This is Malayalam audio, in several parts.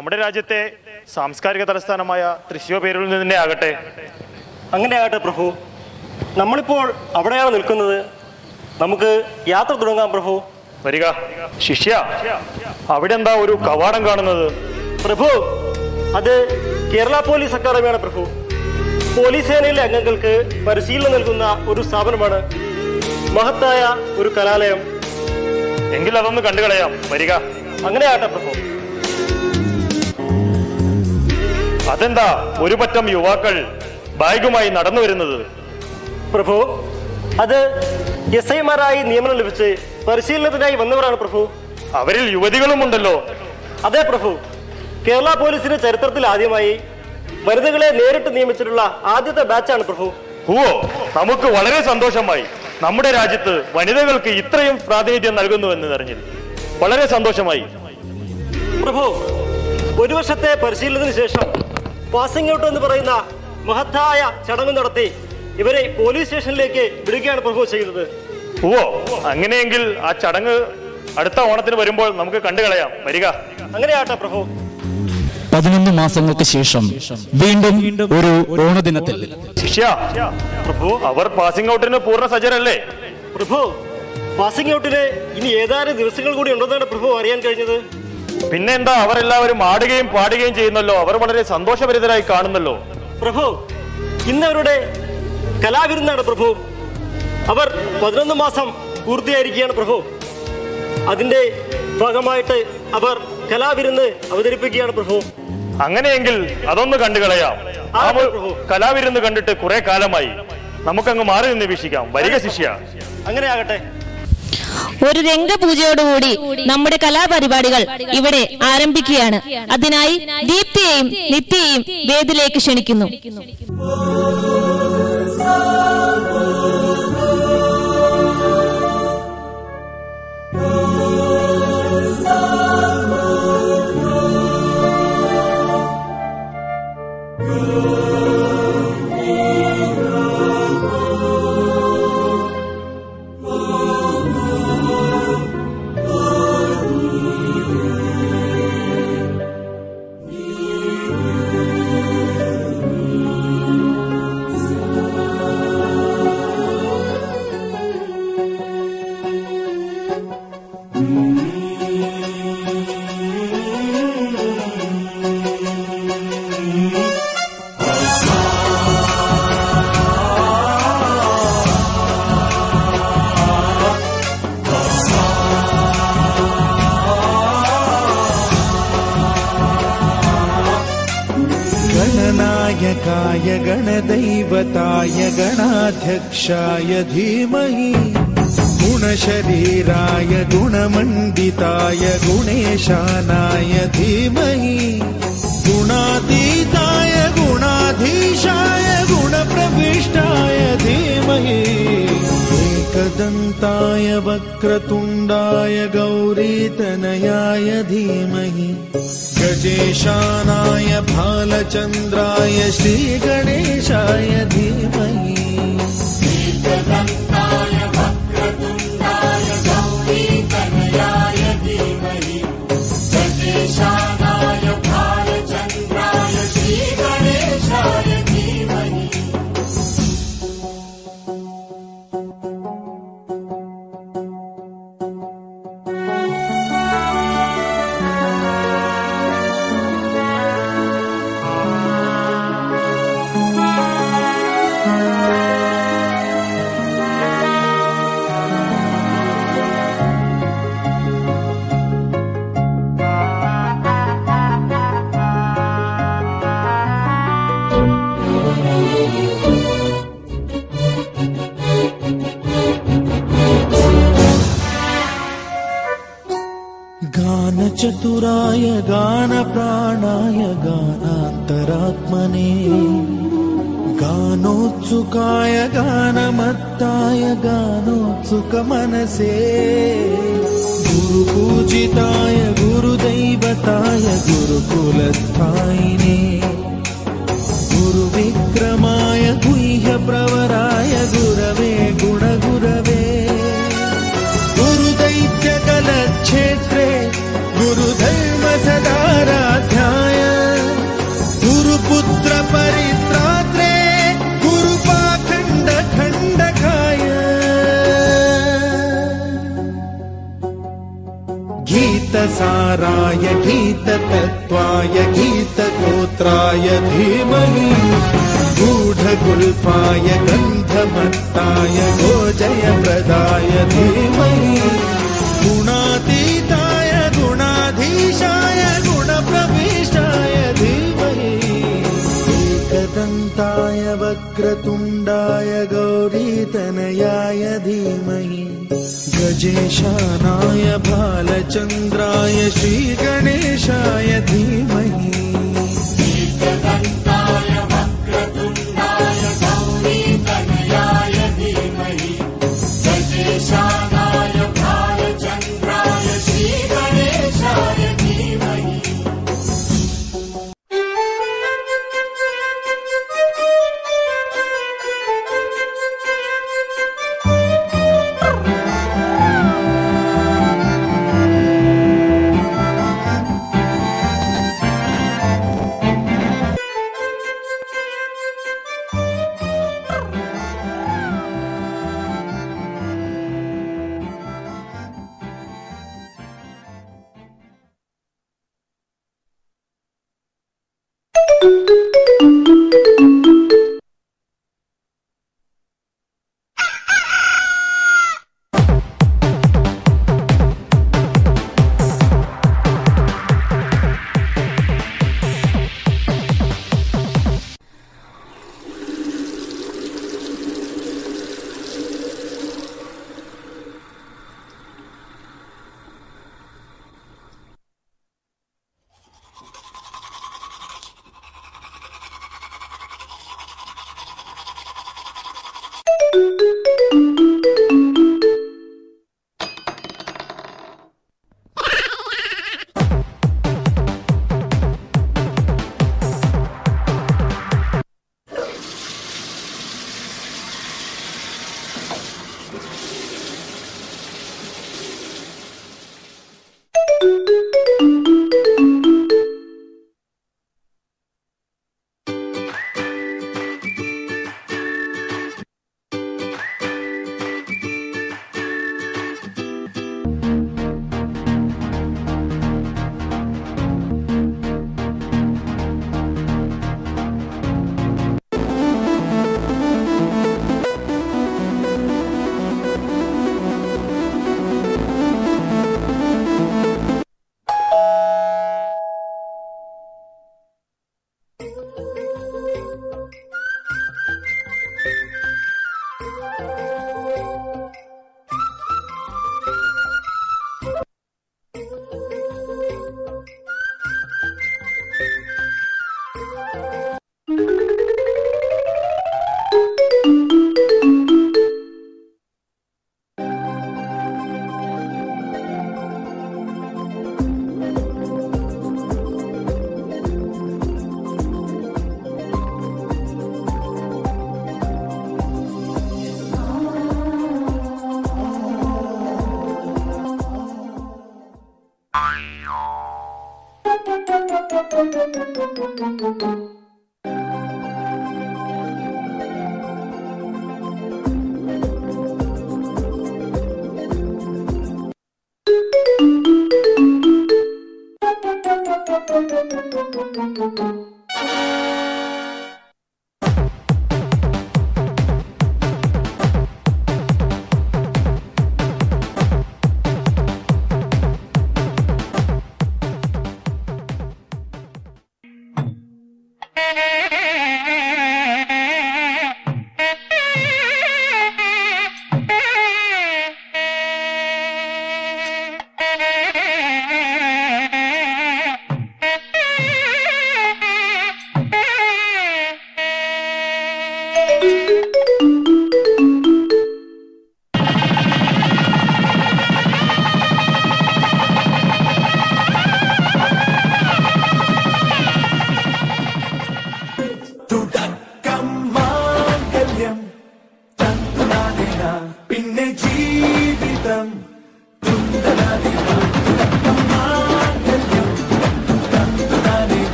നമ്മുടെ രാജ്യത്തെ സാംസ്കാരിക തലസ്ഥാനമായ തൃശ്ശൂർ പേരിൽ നിന്ന് തന്നെ ആകട്ടെ അങ്ങനെ ആകട്ടെ പ്രഭു നമ്മളിപ്പോൾ അവിടെയാണ് നിൽക്കുന്നത് നമുക്ക് യാത്ര തുടങ്ങാം പ്രഭു വരിക ശിഷ്യ അവിടെ എന്താ ഒരു കവാടം കാണുന്നത് പ്രഭു അത് കേരള പോലീസ് അക്കാദമിയാണ് പ്രഭു പോലീസ് സേനയിലെ അംഗങ്ങൾക്ക് പരിശീലനം നൽകുന്ന ഒരു സ്ഥാപനമാണ് മഹത്തായ ഒരു കലാലയം എങ്കിൽ അതൊന്ന് കണ്ടുകളയാം വരിക അങ്ങനെ ആകട്ടെ പ്രഭു അതെന്താ ഒരു പറ്റം യുവാക്കൾ ബാഗുമായി നടന്നു വരുന്നത് പ്രഭു അത് എസ് ഐമാരായി നിയമനം ലഭിച്ച് പരിശീലനത്തിനായി വന്നവരാണ് പ്രഭു അവരിൽ യുവതികളുമുണ്ടല്ലോ അതെ പ്രഭു കേരള പോലീസിന്റെ ചരിത്രത്തിൽ ആദ്യമായി വനിതകളെ നേരിട്ട് നിയമിച്ചിട്ടുള്ള ആദ്യത്തെ ബാച്ചാണ് പ്രഭു ഓ നമുക്ക് വളരെ സന്തോഷമായി നമ്മുടെ രാജ്യത്ത് വനിതകൾക്ക് ഇത്രയും പ്രാതിനിധ്യം നൽകുന്നുവെന്ന് അറിഞ്ഞത് വളരെ സന്തോഷമായി പ്രഭു ഒരു വർഷത്തെ പരിശീലനത്തിന് ശേഷം പാസിംഗ് ഔട്ട് എന്ന് പറയുന്ന മഹത്തായ ചടങ്ങ് നടത്തി ഇവരെ പോലീസ് സ്റ്റേഷനിലേക്ക് വിടുകയാണ് പ്രഭു ചെയ്തത് ഓ അങ്ങനെയെങ്കിൽ ആ ചടങ്ങ് അടുത്ത ഓണത്തിന് വരുമ്പോൾ നമുക്ക് കണ്ടുകളയാം വരിക അങ്ങനെയാട്ടെ പ്രഭു പതിനൊന്ന് മാസങ്ങൾക്ക് ശേഷം വീണ്ടും ഒരു ഓണദിനത്തിൽ ശിഷ്യ പ്രഭു അവർ പാസിംഗ് ഔട്ടിന് പൂർണ്ണ സജ്ജരല്ലേ പ്രഭു പാസിംഗ് ഔട്ടിന് ഇനി ഏതാനും ദിവസങ്ങൾ കൂടി ഉണ്ടെന്നാണ് പ്രഭു അറിയാൻ കഴിഞ്ഞത് പിന്നെ എന്താ അവർ എല്ലാവരും ആടുകയും പാടുകയും ചെയ്യുന്നല്ലോ അവർ വളരെ സന്തോഷഭരിതരായി കാണുന്നല്ലോ പ്രഭു ഇന്ന് അവരുടെ കലാവിരുന്നാണ് പ്രഭു അവർ പതിനൊന്ന് മാസം പൂർത്തിയായിരിക്കുകയാണ് പ്രഭു അതിന്റെ ഭാഗമായിട്ട് അവർ കലാവിരുന്ന് അവതരിപ്പിക്കുകയാണ് പ്രഭു അങ്ങനെയെങ്കിൽ അതൊന്ന് കണ്ടുകളയാം ആ ആ, ഒരു പ്രഭു. കലാവിരുന്ന് കണ്ടിട്ട് കുറെ കാലമായി നമുക്കങ്ങ് മാറി നിന്ന് വീക്ഷിക്കാം വരിക ശിഷ്യ അങ്ങനെ ആകട്ടെ ഒരു രംഗപൂജയോടുകൂടി നമ്മുടെ കലാപരിപാടികൾ ഇവിടെ ആരംഭിക്കുകയാണ് അതിനായി ദീപ്തിയെയും നിത്യയെയും വേദിയിലേക്ക് ക്ഷണിക്കുന്നു गणनायकाय गणदैवताय गणाध्यक्षाय धीमहि गुणशरीराय गुणमण्डिताय गुणेशानाय धीमहि गुणातीताय गुणाधीशाय गुणप्रविष्टाय धीमहि एकदन्ताय वक्रतुण्डाय गौरीतनयाय धीमहि गजेशानाय भालचन्द्राय श्रीगणेशाय धीमहि गानचतुराय गानप्राणाय गानान्तरात्मने गानोत्सुकाय गानमत्ताय गानोत्सुकमनसे गुरुपूजिताय गुरुदैवताय गुरुकुलस्थायिने गुरुविक्रमाय गुह्यप्रवराय गुरवे गुणगुरवे गुरुदैत्यकलक्षेत्रे गुरुधर्म सदाराध्या गीतसाराय गीततत्त्वाय गीतगोत्राय धीमहि गूढगुल्फाय गन्धमत्ताय गोजयप्रदाय धीमहि गुणातीताय गुणाधीशाय गुणप्रविष्टाय धीमहि एकदन्ताय वक्रतुण्डाय गौरीतनयाय धीमहि गजेशानाय भालचन्द्राय श्रीगणेशाय धीमहि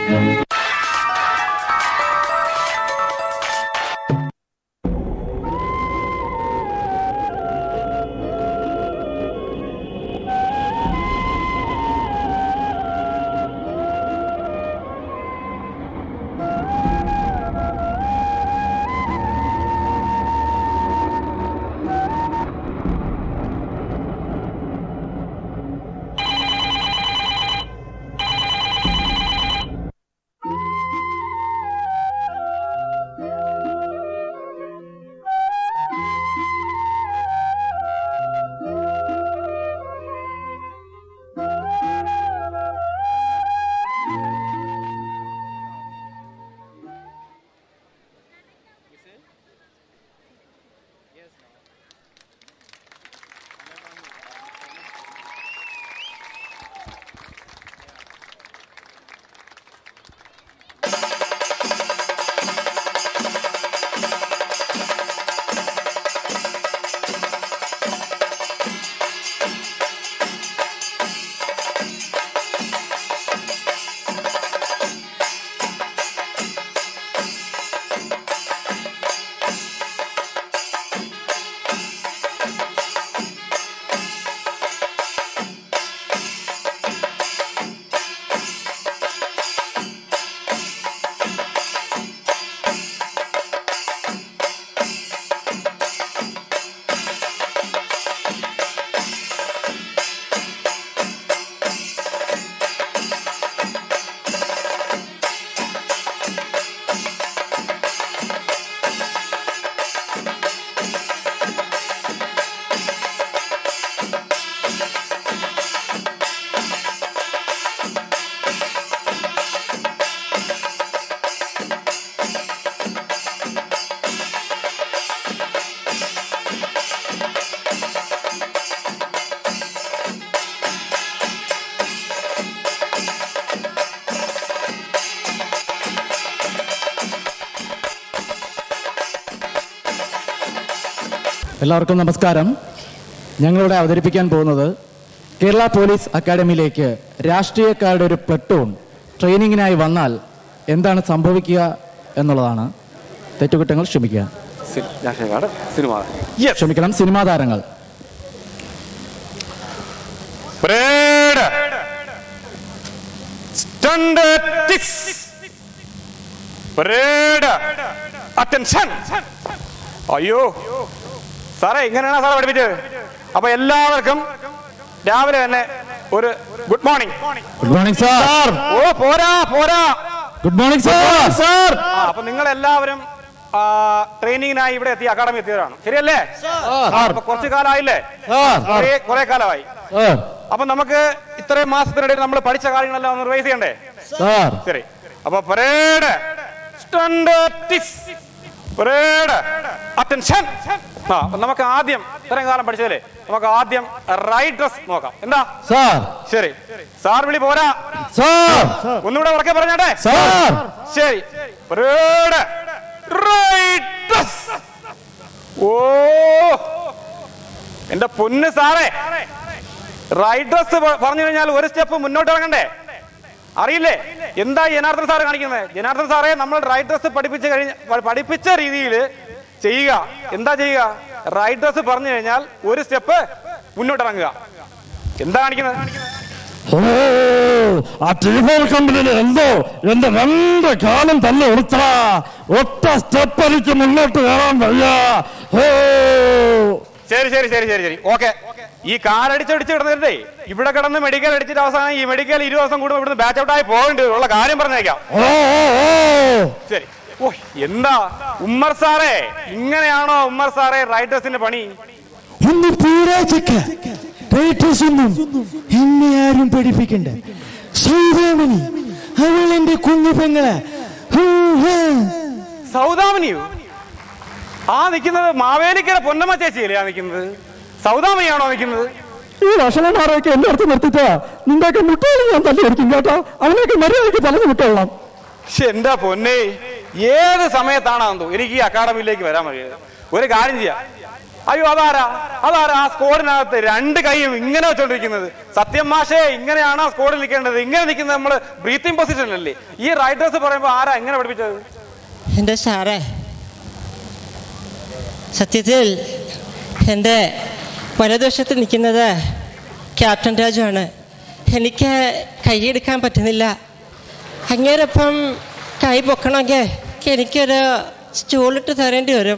എല്ലാവർക്കും നമസ്കാരം ഞങ്ങളിവിടെ അവതരിപ്പിക്കാൻ പോകുന്നത് കേരള പോലീസ് അക്കാഡമിയിലേക്ക് രാഷ്ട്രീയക്കാരുടെ ഒരു പ്ലട്ടൂൺ ട്രെയിനിങ്ങിനായി വന്നാൽ എന്താണ് സംഭവിക്കുക എന്നുള്ളതാണ് തെറ്റുകുറ്റങ്ങൾ ക്ഷമിക്കുക രാഷ്ട്രീയക്കാട് സിനിമ ക്ഷമിക്കണം സിനിമാ താരങ്ങൾ പരേഡ് സ്റ്റാൻഡേർഡിക്സ് പരേഡ് അറ്റൻഷൻ അയ്യോ സാറേ ഇങ്ങനെയാണ് സാറേ പഠിപ്പിച്ചത് അപ്പൊ എല്ലാവർക്കും രാവിലെ തന്നെ ഒരു good morning good morning sir ഓ പോരാ പോരാ ഗുഡ് മോർണിംഗ് സാർ സാർ ആ, അപ്പൊ നിങ്ങൾ എല്ലാവരും ട്രെയിനിങ്ങിനായി ഇവിടെ എത്തി അക്കാഡമി എത്തിയവരാണ് ശരിയല്ലേ അപ്പൊ കുറച്ചു കാലമായില്ലേ കുറെ കുറെ കാലമായി സാർ അപ്പൊ നമുക്ക് ഇത്രയും മാസത്തിനിടയിൽ നമ്മൾ പഠിച്ച കാര്യങ്ങളെല്ലാം ഒന്ന് റിവൈസ് ചെയ്യണ്ടേ സാർ ശരി അപ്പൊ പരേഡ് പരേഡ് അറ്റൻഷൻ ആ അപ്പൊ നമുക്ക് ആദ്യം ഇത്രയും കാലം പഠിച്ചതല്ലേ നമുക്ക് ആദ്യം റൈറ്റ് ഡ്രസ് നോക്കാം എന്താ സാർ ശരി സാർ വിളി പോരാ സാർ ഒന്നുകൂടെ ഉറക്കെ പറഞ്ഞാട്ടെ സാർ ശരി പരേഡ് റൈറ്റ് ഡ്രസ് ഓ എന്റെ പൊന്ന് സാറേ റൈറ്റ് ഡ്രസ് പറഞ്ഞു കഴിഞ്ഞാൽ ഒരു സ്റ്റെപ്പ് മുന്നോട്ട് ഇറങ്ങണ്ടേ അറിയില്ലേ എന്താ ജനാർദ്ദൻ സാറ് കാണിക്കുന്നത് ജനാർദ്ദൻ സാറേ നമ്മൾ റൈറ്റ് ഡ്രസ് പഠിപ്പിച്ച് കഴിഞ്ഞ പ- പഠിപ്പിച്ച രീതിയിൽ ചെയ്യുക എന്താ ചെയ്യുക റൈറ്റ് ഡ്രസ് പറഞ്ഞു കഴിഞ്ഞാൽ ഒരു സ്റ്റെപ്പ് മുന്നോട്ട് ഇറങ്ങുക എന്താ കാണിക്കുന്നത് ഓ ആ ടെലിഫോൺ കമ്പനിയിൽ എന്തോ എന്റെ രണ്ട് കാലം തന്നെ ഉടുത്തടാ ഒറ്റ സ്റ്റെപ്പ് എനിക്ക് മുന്നോട്ട് കയറാൻ വയ്യ ഓ ശരി ശരി ശരി ശരി ശരി ഓക്കെ ഈ കാലടിച്ചടിച്ച് കിടന്നിട്ടേ ഇവിടെ കിടന്ന് മെഡിക്കൽ അടിച്ചിട്ട് അവസാനം ഈ മെഡിക്കൽ ഇരു ദിവസം കൂടുമ്പോൾ ഇവിടുന്ന് ബാച്ച് ഔട്ട് ആയി പോകേണ്ടി ഉള്ള കാര്യം പറഞ്ഞേക്കാം ഓ ഓ, ഓ ശരി ഓ എന്താ ഉമ്മർ സാറേ ഇങ്ങനെയാണോ ഉമ്മർ സാറേ റൈറ്റേഴ്സിന്റെ പണി ഒന്ന് പൂരാച്ചക്ക റൈറ്റേഴ്സ് ഒന്നും എന്നെ ആരും പഠിപ്പിക്കണ്ട സൗദാമണി അവൾ എന്റെ കുഞ്ഞു പെങ്ങളെ സൗദാമിനിയോ ആ നിൽക്കുന്നത് മാവേലിക്കര പൊന്നമ്മ ചേച്ചിയല്ലേ ആ നിൽക്കുന്നത് സൗദാമിനിയാണോ നിൽക്കുന്നത് ഈ ഭക്ഷണമാരൊക്കെ എന്റെ അടുത്ത് നിർത്തിച്ചാ നിന്റെയൊക്കെ മുട്ടകൾ ഞാൻ തല്ലി എടുക്കും കേട്ടോ അവനെയൊക്കെ മര്യാദയ്ക്ക് പറഞ്ഞു വിട്ടോളാം പക്ഷെ എന്താ പൊന്നെ ഏത് സമയത്താണെന്തോ എനിക്ക് ഈ അക്കാഡമിയിലേക്ക് വരാൻ മതിയത് ഒരു കാര്യം ചെയ്യാം അയ്യോ അതാരാ അതാരാ ആ സ്കോഡിനകത്ത് രണ്ട് കൈയും ഇങ്ങനെ വെച്ചോണ്ടിരിക്കുന്നത് സത്യം മാഷേ ഇങ്ങനെയാണ് ആ സ്കോഡിൽ നിൽക്കേണ്ടത് ഇങ്ങനെ നിൽക്കുന്നത് നമ്മൾ ബ്രീത്തിങ് പൊസിഷനിലല്ലേ ഈ റൈറ്റേഴ്സ് പറയുമ്പോൾ ആരാ എങ്ങനെ പഠിപ്പിച്ചത് എൻ്റെ സാറേ സത്യത്തിൽ എൻ്റെ വലതുവശത്ത് നിൽക്കുന്നത് ക്യാപ്റ്റൻ രാജുവാണ് എനിക്ക് കൈയെടുക്കാൻ പറ്റുന്നില്ല അങ്ങേരൊപ്പം കൈ പൊക്കണമെങ്കിൽ എനിക്കൊരു സ്റ്റൂളിട്ട് തരേണ്ടി വരും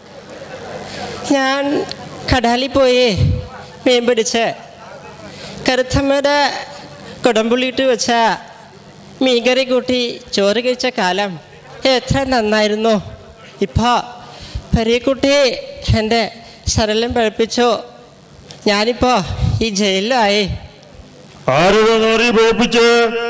ഞാൻ കടാലിൽ പോയി മീൻ പിടിച്ച് കരുത്തമ്മയുടെ കുടംപുള്ളിയിട്ട് വെച്ച മീൻകറി കൂട്ടി ചോറ് കഴിച്ച കാലം എത്ര നന്നായിരുന്നു ഇപ്പോൾ പരീക്കുട്ടി എൻ്റെ സരളം പഴപ്പിച്ചു ഞാനിപ്പോൾ ഈ ജയിലിലായി ആരുടെ നാറി പഴപ്പിച്ച്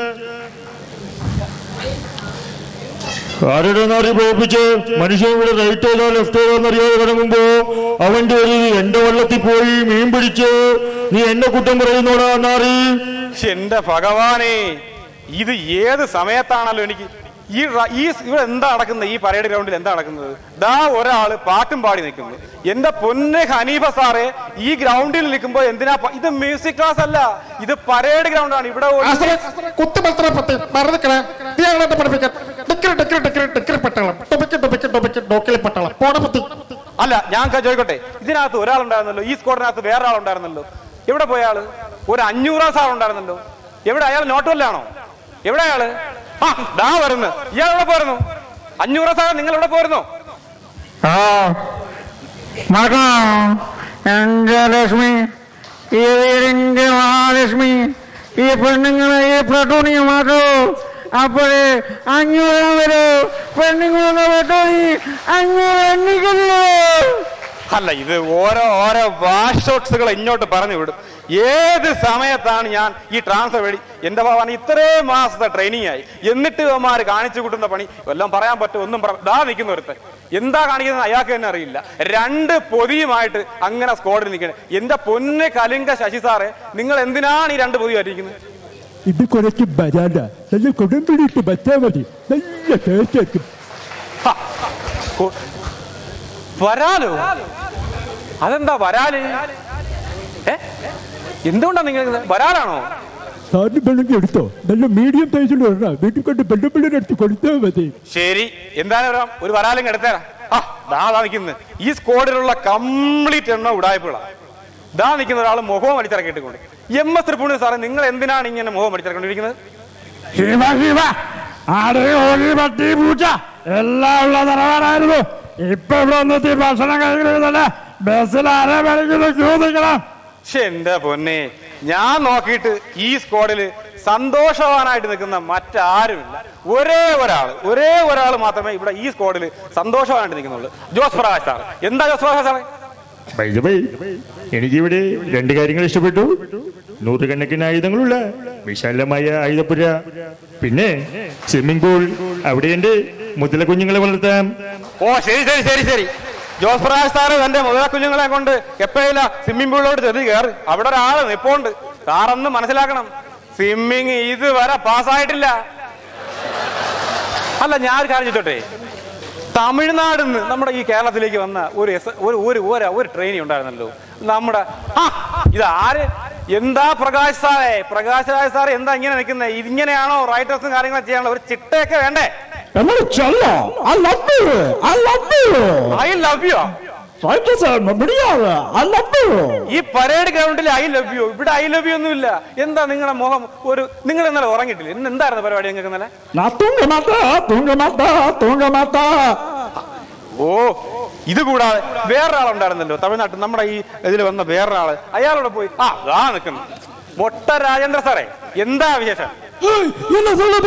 ആരുടെ നാറി പഴപ്പിച്ച് മനുഷ്യൻ ഇവിടെ റൈറ്റ് ഏതോ ലെഫ്റ്റ് ഏതോ എന്നറിയാതെ കിടങ്ങുമ്പോ അവന്റെ ഒരു എന്റെ വള്ളത്തിൽ പോയി മീൻ പിടിച്ച് നീ എന്നെ കുറ്റം പറയുന്നോടാ നാറി എന്റെ ഭഗവാനെ ഇത് ഏത് സമയത്താണല്ലോ എനിക്ക് ഈ റ- ഈ സ് ഇവിടെ എന്താ നടക്കുന്നത് ഈ പരേഡ് ഗ്രൗണ്ടിൽ എന്താ നടക്കുന്നത് ദാ ഒരാള് പാട്ടും പാടി നിൽക്കുന്നു എന്റെ പൊന്ന് ഹനീഫ സാറേ ഈ ഗ്രൗണ്ടിൽ നിൽക്കുമ്പോ എന്തിനാ പ- ഇത് മ്യൂസിക് ക്ലാസ് അല്ല ഇത് പരേഡ് ഗ്രൗണ്ട് ആണ് ഇവിടെ ഒരു- കുത്തുമത്സരപ്പത്തി മറന്നിക്കണേ നീ അങ്ങനെ പഠിപ്പിക്കാൻ ഡിക്കറി ഡിക്കറി ഡിക്കറി ഡിക്കറി പട്ടാളം ടൊപ്പിക്ക് ടൊപ്പിക്ക് ടൊപ്പിക്ക് ഡോക്കിലി പട്ടാളം പോണപ്പത്തി അല്ല ഞാൻ ക- ചോദിക്കട്ടെ ഇതിനകത്ത് ഒരാളുണ്ടായിരുന്നല്ലോ ഈ സ്ക്വാഡിനകത്ത് വേറെ ആളുണ്ടായിരുന്നല്ലോ എവിടെ പോയ ആള് ഒരു അഞ്ഞൂറാം സാർ ഉണ്ടായിരുന്നല്ലോ എവിടെ അയാൾ നോട്ടുവല്ലാണോ എവിടെ അയാള് ആ ദാ വരുന്നു ഇയാൾ എവിടെ പോരുന്നു അഞ്ഞൂറാം സാർ നിങ്ങൾ എവിടെ പോരുന്നു ആ മകാ എന്റെ ലക്ഷ്മി ഈ വീടിന്റെ മഹാലക്ഷ്മി ഈ പെണ്ണുങ്ങളെ ഈ പ്ലട്ടൂണിയെ മാറ്റൂ അപ്പോഴേ അഞ്ഞൂറ് വരൂ പെണ്ണുങ്ങളെ പ്ലട്ടൂണി അഞ്ഞൂറ് എണ്ണിക്കുന്നു അല്ല ഇത് ഓരോ ഓരോ വാഷ് ഷോട്ട്സുകൾ ഇങ്ങോട്ട് പറഞ്ഞു വിടും ഏത് സമയത്താണ് ഞാൻ ഈ ട്രാൻസ്ഫർ വഴി എന്റെ ഭഗവാൻ ഇത്രയും മാസത്തെ ട്രെയിനിങ് ആയി എന്നിട്ട് ഇവന്മാർ കാണിച്ചു കൂട്ടുന്ന പണി എല്ലാം പറയാൻ പറ്റും ഒന്നും പറ ദാ നിൽക്കുന്ന ഒരുത്തൻ എന്താ കാണിക്കുന്നത് അയാൾക്ക് തന്നെ അറിയില്ല രണ്ട് പൊതിയുമായിട്ട് അങ്ങനെ സ്ക്വാഡിൽ നിൽക്കണേ എന്റെ പൊന്ന് കലിംഗ ശശി സാറേ നിങ്ങൾ എന്തിനാണ് ഈ രണ്ട് പൊതിയായിട്ടിരിക്കുന്നത് ഇത് കുറച്ച് ബരാണ്ട നല്ല കൊടുമ്പിടിയിട്ട് വെച്ചാൽ മതി നല്ല ടേസ്റ്റ് വരാലോ അതെന്താ വരാല് ഏ എന്തുകൊണ്ടാ നിങ്ങൾ വരാലാണോ സാറിന് വേണമെങ്കിൽ എടുത്തോ നല്ല മീഡിയം സൈസിൽ വരണം വീട്ടിൽ കൊണ്ട് പെണ്ണുപിള്ളേരെ അടുത്ത് കൊടുത്താൽ മതി ശരി എന്തായാലും വരാം ഒരു വരാലും എടുത്തേരാ ആ ദാ ദാ നിൽക്കുന്നത് ഈ സ്ക്വാഡിലുള്ള കംപ്ലീറ്റ് എണ്ണ ഉടായ്പകളാ ദാ നിൽക്കുന്ന ഒരാൾ മുഖവും അടിച്ചിറക്കിയിട്ടുണ്ട് എം എസ് ത്രിപുണി സാറേ നിങ്ങൾ എന്തിനാണ് ഇങ്ങനെ മുഖം അടിച്ചിറക്കൊണ്ടിരിക്കുന്നത് ശിവ ശിവ ആട് കോഴി പട്ടി പൂച്ച എല്ലാം ഉള്ള തറവാടായിരുന്നു ഇപ്പൊ ഇവിടെ വന്നെത്തി ഭക്ഷണം കഴിക്കണമെന്നല്ല ബസ്സിൽ ആരെ വേണമെങ്കിലും ക്യൂ നിൽക്കണം പക്ഷെ എന്റെ പൊന്നെ ഞാൻ നോക്കിയിട്ട് ഈ സ്ക്വാഡില് സന്തോഷവാനായിട്ട് നിൽക്കുന്ന മറ്റാരുമില്ല ഒരേ ഒരാൾ ഒരേ ഒരാൾ മാത്രമേ ഇവിടെ ഈ സ്ക്വാഡിൽ സന്തോഷവാനായിട്ട് നിൽക്കുന്നുള്ളൂ ജോസ് പ്രകാശ് സാർ എന്താ ജോസ് പ്രകാശ് സാറേ By the way, എനിക്കിവിടെ രണ്ട് കാര്യങ്ങൾ ഇഷ്ടപ്പെട്ടു നൂറുകണക്കിന് ആയുധങ്ങളുള്ള വിശാലമായ ആയുധപ്പുര പിന്നെ സ്വിമ്മിംഗ് പൂൾ അവിടെയുണ്ട് മുതല കുഞ്ഞുങ്ങളെ വളർത്താം ഓ ശരി ശരി ശരി ശരി ജോസ് പ്രകാശ് സാറ് തന്റെ മുതല കുഞ്ഞുങ്ങളെ കൊണ്ട് എപ്പോഴില്ല സ്വിമ്മിംഗ് പൂളിലോട്ട് ചെന്ന് കയറി അവിടെ ഒരാള് നിപ്പോണ്ട് സാറൊന്ന് മനസ്സിലാക്കണം സ്വിമ്മിങ് ഇതുവരെ പാസ്സായിട്ടില്ല അല്ല ഞാൻ ഒരു കാര്യം ചോദിച്ചോട്ടെ തമിഴ്നാട് നിന്ന് നമ്മുടെ ഈ കേരളത്തിലേക്ക് വന്ന ഒരു എസ് ഒരു ഒരു ഒരു ഒരു ട്രെയിനി ഉണ്ടായിരുന്നല്ലോ നമ്മുടെ ആ ഇത് ആര് എന്താ പ്രകാശ് സാറേ പ്രകാശ് രാജ് സാറേ എന്താ ഇങ്ങനെ നിൽക്കുന്നത് ഇങ്ങനെയാണോ റൈറ്റേഴ്സും കാര്യങ്ങളും ചെയ്യാനുള്ള ഒരു ചിട്ടയൊക്കെ വേണ്ടേ എന്നോട് ചൊല്ലോ I love you. I love you. I love you Right, sir. முடியாது. I love you. ഈ പരേഡ് ഗ്രൗണ്ടിൽ ഐ ലവ് യു ഇവിടെ ഐ ലവ് യു ഒന്നുമില്ല എന്താ നിങ്ങളുടെ മുഖം ഒരു നിങ്ങൾ ഇന്നലെ ഉറങ്ങിയിട്ടില്ല ഇന്ന് എന്തായിരുന്നു പരിപാടി നിങ്ങൾക്ക് ഇന്നലെ நான் தூங்க மாட்டேன் தூங்க மாட்டேன் தூங்க மாட்டேன் ഓ ഇത് കൂടാതെ വേറൊരാളുണ്ടായിരുന്നല്ലോ തമിഴ്നാട്ടിൽ നമ്മുടെ ഈ ഇതിൽ വന്ന വേറൊരാള് അയാളോട് പോയി ആ ആ നിൽക്കുന്നു മൊട്ട രാജേന്ദ്ര സാറേ എന്താ വിശേഷം என்ன சொல்லுது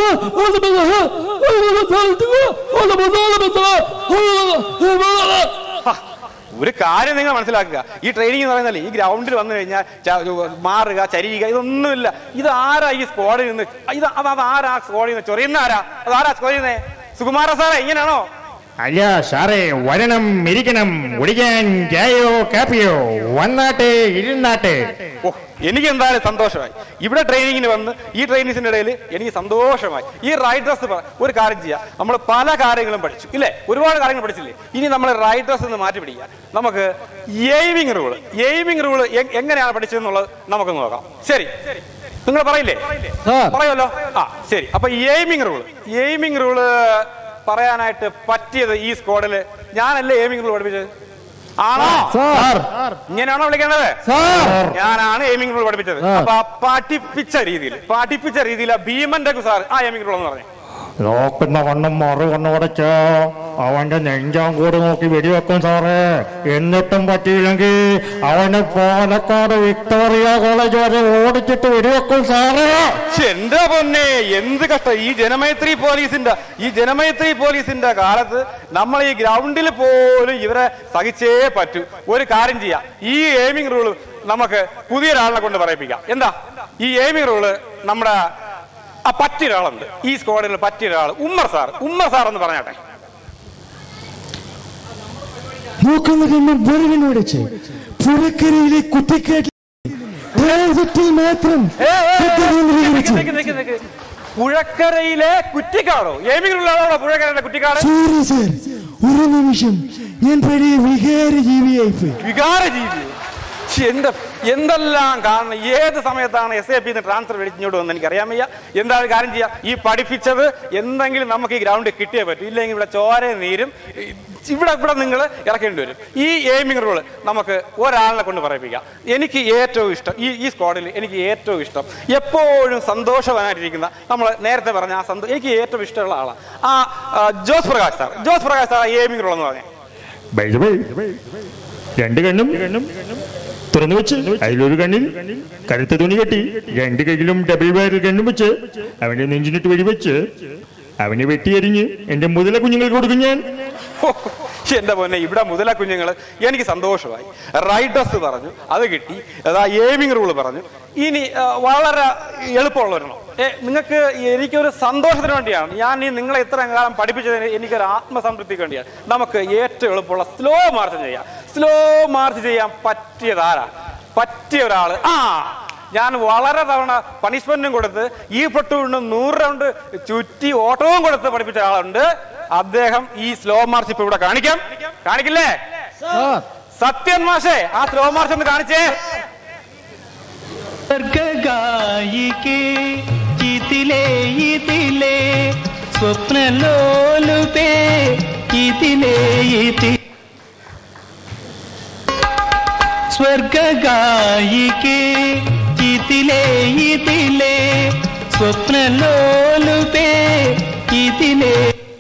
ഹ, ഒരു കാര്യം നിങ്ങൾ മനസ്സിലാക്കുക ഈ ട്രെയിനിങ് എന്ന് പറയുന്നത് ഈ ഗ്രൗണ്ടിൽ വന്നു കഴിഞ്ഞാൽ ച- മാറുക ചരിയുക ഇതൊന്നുമില്ല ഇത് ആരാ ഈ സ്ക്വാഡിൽ നിന്ന് ഇത് അത് അത് ആരാ സ്ക്വാഡിൽ നിന്ന് ചൊറിയുന്ന ആരാ അത് ആരാ ചൊറിയുന്നേ സുകുമാര സാറേ ഇങ്ങനെയാണോ അല്ല സാറേ വരണം ഇരിക്കണം കുടിക്കാൻ ചായയോ കാപ്പിയോ വന്നാട്ടെ ഇരുന്നാട്ടെ ഓ എനിക്ക് എന്തായാലും സന്തോഷമായി ഇവിടെ ട്രെയിനിങ്ങിന് വന്ന് ഈ ട്രെയിനിങ്സിന്റെ ഇടയിൽ എനിക്ക് സന്തോഷമായി ഈ റൈഡ് ഡ്രസ് ഒരു കാര്യം ചെയ്യാം നമ്മൾ പല കാര്യങ്ങളും പഠിച്ചു ഇല്ലേ ഒരുപാട് കാര്യങ്ങൾ പഠിച്ചില്ലേ ഇനി നമ്മൾ റൈഡ് ഡ്രസ് എന്ന് മാറ്റി പിടിക്കുക നമുക്ക് എയിമിംഗ് റൂള് എയിമിംഗ് റൂള് എങ്ങനെയാണ് പഠിച്ചതെന്നുള്ളത് നമുക്ക് നോക്കാം ശരി നിങ്ങൾ പറയില്ലേ പറയുമല്ലോ ആ ശരി അപ്പൊ എയിമിംഗ് റൂള് എയിമിംഗ് റൂള് പറയാനായിട്ട് പറ്റിയത് ഈ സ്ക്വാഡിൽ ഞാനല്ലേ എയിമിംഗ് റൂൾ പഠിപ്പിച്ചത് ആണോ സാർ ഇങ്ങനെയാണോ വിളിക്കേണ്ടത് ഞാനാണ് എയിമിംഗ് റൂൾ പഠിപ്പിച്ചത് അപ്പൊ ആ പഠിപ്പിച്ച രീതിയിൽ പഠിപ്പിച്ച രീതിയിൽ ആ ഭീമന്റെ സാർ ആ എയിമിംഗ് റൂൾ എന്ന് പറഞ്ഞു നോക്കുന്ന കണ്ണും മറു കണ്ണുടച്ച് അവന്റെ നെഞ്ചാൻ കൂടി നോക്കി വെടിവെക്കും സാറേ എന്നിട്ടും പറ്റിയില്ലെങ്കിൽ അവന് പാലക്കാട് വിക്ടോറിയ കോളേജ് വരെ ഓടിച്ചിട്ട് വെടിവെക്കും സാറേ എന്റെ പൊന്നെ എന്ത് കഷ്ടം ഈ ജനമൈത്രി പോലീസിന്റെ ഈ ജനമൈത്രി പോലീസിന്റെ കാലത്ത് നമ്മൾ ഈ ഗ്രൗണ്ടിൽ പോലും ഇവരെ സഹിച്ചേ പറ്റൂ ഒരു കാര്യം ചെയ്യാം ഈ എയിമിംഗ് റൂള് നമുക്ക് പുതിയൊരാളിനെ കൊണ്ട് പറയിപ്പിക്കാം എന്താ ഈ എയിമിംഗ് റൂള് നമ്മുടെ ആ പറ്റിയൊരാളുണ്ട് ഈ സ്ക്വാഡിൽ പറ്റിയൊരാൾ ഉമ്മർ സാർ ഉമ്മർ സാർ എന്ന് പറഞ്ഞാട്ടെ നോക്കുന്ന കണ്ണും വെറുകണ്ണുടച്ച് പുഴക്കരയിലെ കുട്ടിക്കാട്ടിൽ ത്തിൽ മാത്രം കേന്ദ്രീകരിച്ച് നിക്ക് നിക്ക് നിക്ക്. പുഴക്കരയിലെ കുറ്റിക്കാടോ എയിമിംഗ് റൂളാണോ പുഴക്കരയിലെ കുറ്റിക്കാട് സോറി സാർ ഒരു നിമിഷം ഞാൻ പഴയ വികാര ജീവിയായിപ്പോയി വികാര ജീവി ശ്ശെ, എന്റെ എന്തെല്ലാം കാണണം ഏത് സമയത്താണ് എസ് എ പി ട്രാൻസ്ഫർ മേടിച്ചിങ്ങോട്ട് വന്ന് എനിക്ക് അറിയാൻ വയ്യ എന്താണ് കാര്യം ചെയ്യാം ഈ പഠിപ്പിച്ചത് എന്തെങ്കിലും നമുക്ക് ഈ ഗ്രൗണ്ടിൽ കിട്ടിയേ പറ്റും ഇല്ലെങ്കിൽ ഇവിടെ ചോരയും നീരും ഈ ഇവിടെ ഇവിടെ നിങ്ങൾ ഇറക്കേണ്ടി വരും ഈ എയിമിംഗ് റൂള് നമുക്ക് ഒരാളിനെ കൊണ്ട് പറയിപ്പിക്കാം എനിക്ക് ഏറ്റവും ഇഷ്ടം ഈ ഈ സ്ക്വാഡിൽ എനിക്ക് ഏറ്റവും ഇഷ്ടം എപ്പോഴും സന്തോഷവാനായിട്ടിരിക്കുന്ന നമ്മൾ നേരത്തെ പറഞ്ഞ ആ സന്തോഷം എനിക്ക് ഏറ്റവും ഇഷ്ടമുള്ള ആളാണ് ആ ആ, Jose Prakash sir Jose Prakash sir aiming rule എന്ന് പറഞ്ഞേ By the way, രണ്ട് കണ്ണും തുറന്നു വെച്ച് അതിലൊരു കണ്ണിൽ കറുത്ത തുണി കെട്ടി രണ്ട് കയ്യിലും ഡബിൾ വയറിൽ കണ്ണും വെച്ച് അവന്റെ നെഞ്ചിനിട്ട് വെടിവെച്ച് അവനെ വെട്ടിയരിഞ്ഞ് എന്റെ മുതല കുഞ്ഞുങ്ങൾക്ക് കൊടുക്കും ഞാൻ ഹോ, എന്റെ പൊന്നെ ഇവിടെ മുതല കുഞ്ഞുങ്ങൾ എനിക്ക് സന്തോഷമായി റൈഡേഴ്സ് പറഞ്ഞു അത് കിട്ടി അതാ ഏമിംഗ് റൂള് പറഞ്ഞു ഇനി ആ, വളരെ എളുപ്പമുള്ള ഒരെണ്ണം ഏ നിങ്ങൾക്ക് എനിക്കൊരു സന്തോഷത്തിന് വേണ്ടിയാണ് ഞാൻ ഈ നിങ്ങളെ ഇത്രയും കാലം പഠിപ്പിച്ചതിന് എനിക്കൊരു ആത്മസംതൃപ്തിക്ക് വേണ്ടിയാണ് നമുക്ക് ഏറ്റവും എളുപ്പമുള്ള സ്ലോ മാർച്ച് ചെയ്യാം സ്ലോ മാർച്ച് ചെയ്യാൻ പറ്റിയതാരാ പറ്റിയ ഒരാള് ആ ഞാൻ വളരെ തവണ പണിഷ്മെന്റും കൊടുത്ത് ഈ പെട്ടുകൊണ്ട് നൂറ് റൗണ്ട് ചുറ്റി ഓട്ടവും കൊടുത്ത് പഠിപ്പിച്ച ആളുണ്ട് അദ്ദേഹം ഈ സ്ലോ മാർച്ച് ഇപ്പൊ ഇവിടെ കാണിക്കാം കാണിക്കില്ലേ സത്യൻ മാഷേ ആ സ്ലോ മാർച്ച് ഒന്ന് കാണിച്ചേ സ്വർഗായികേ ഇതിലേ ഇതിലേ സ്വപ്നലോലുപേ ഇതിലേ ഇതി സ്വർഗായികേ ഇതിലേ ഇതിലേ സ്വപ്നലോലുപേ ഇതിലേ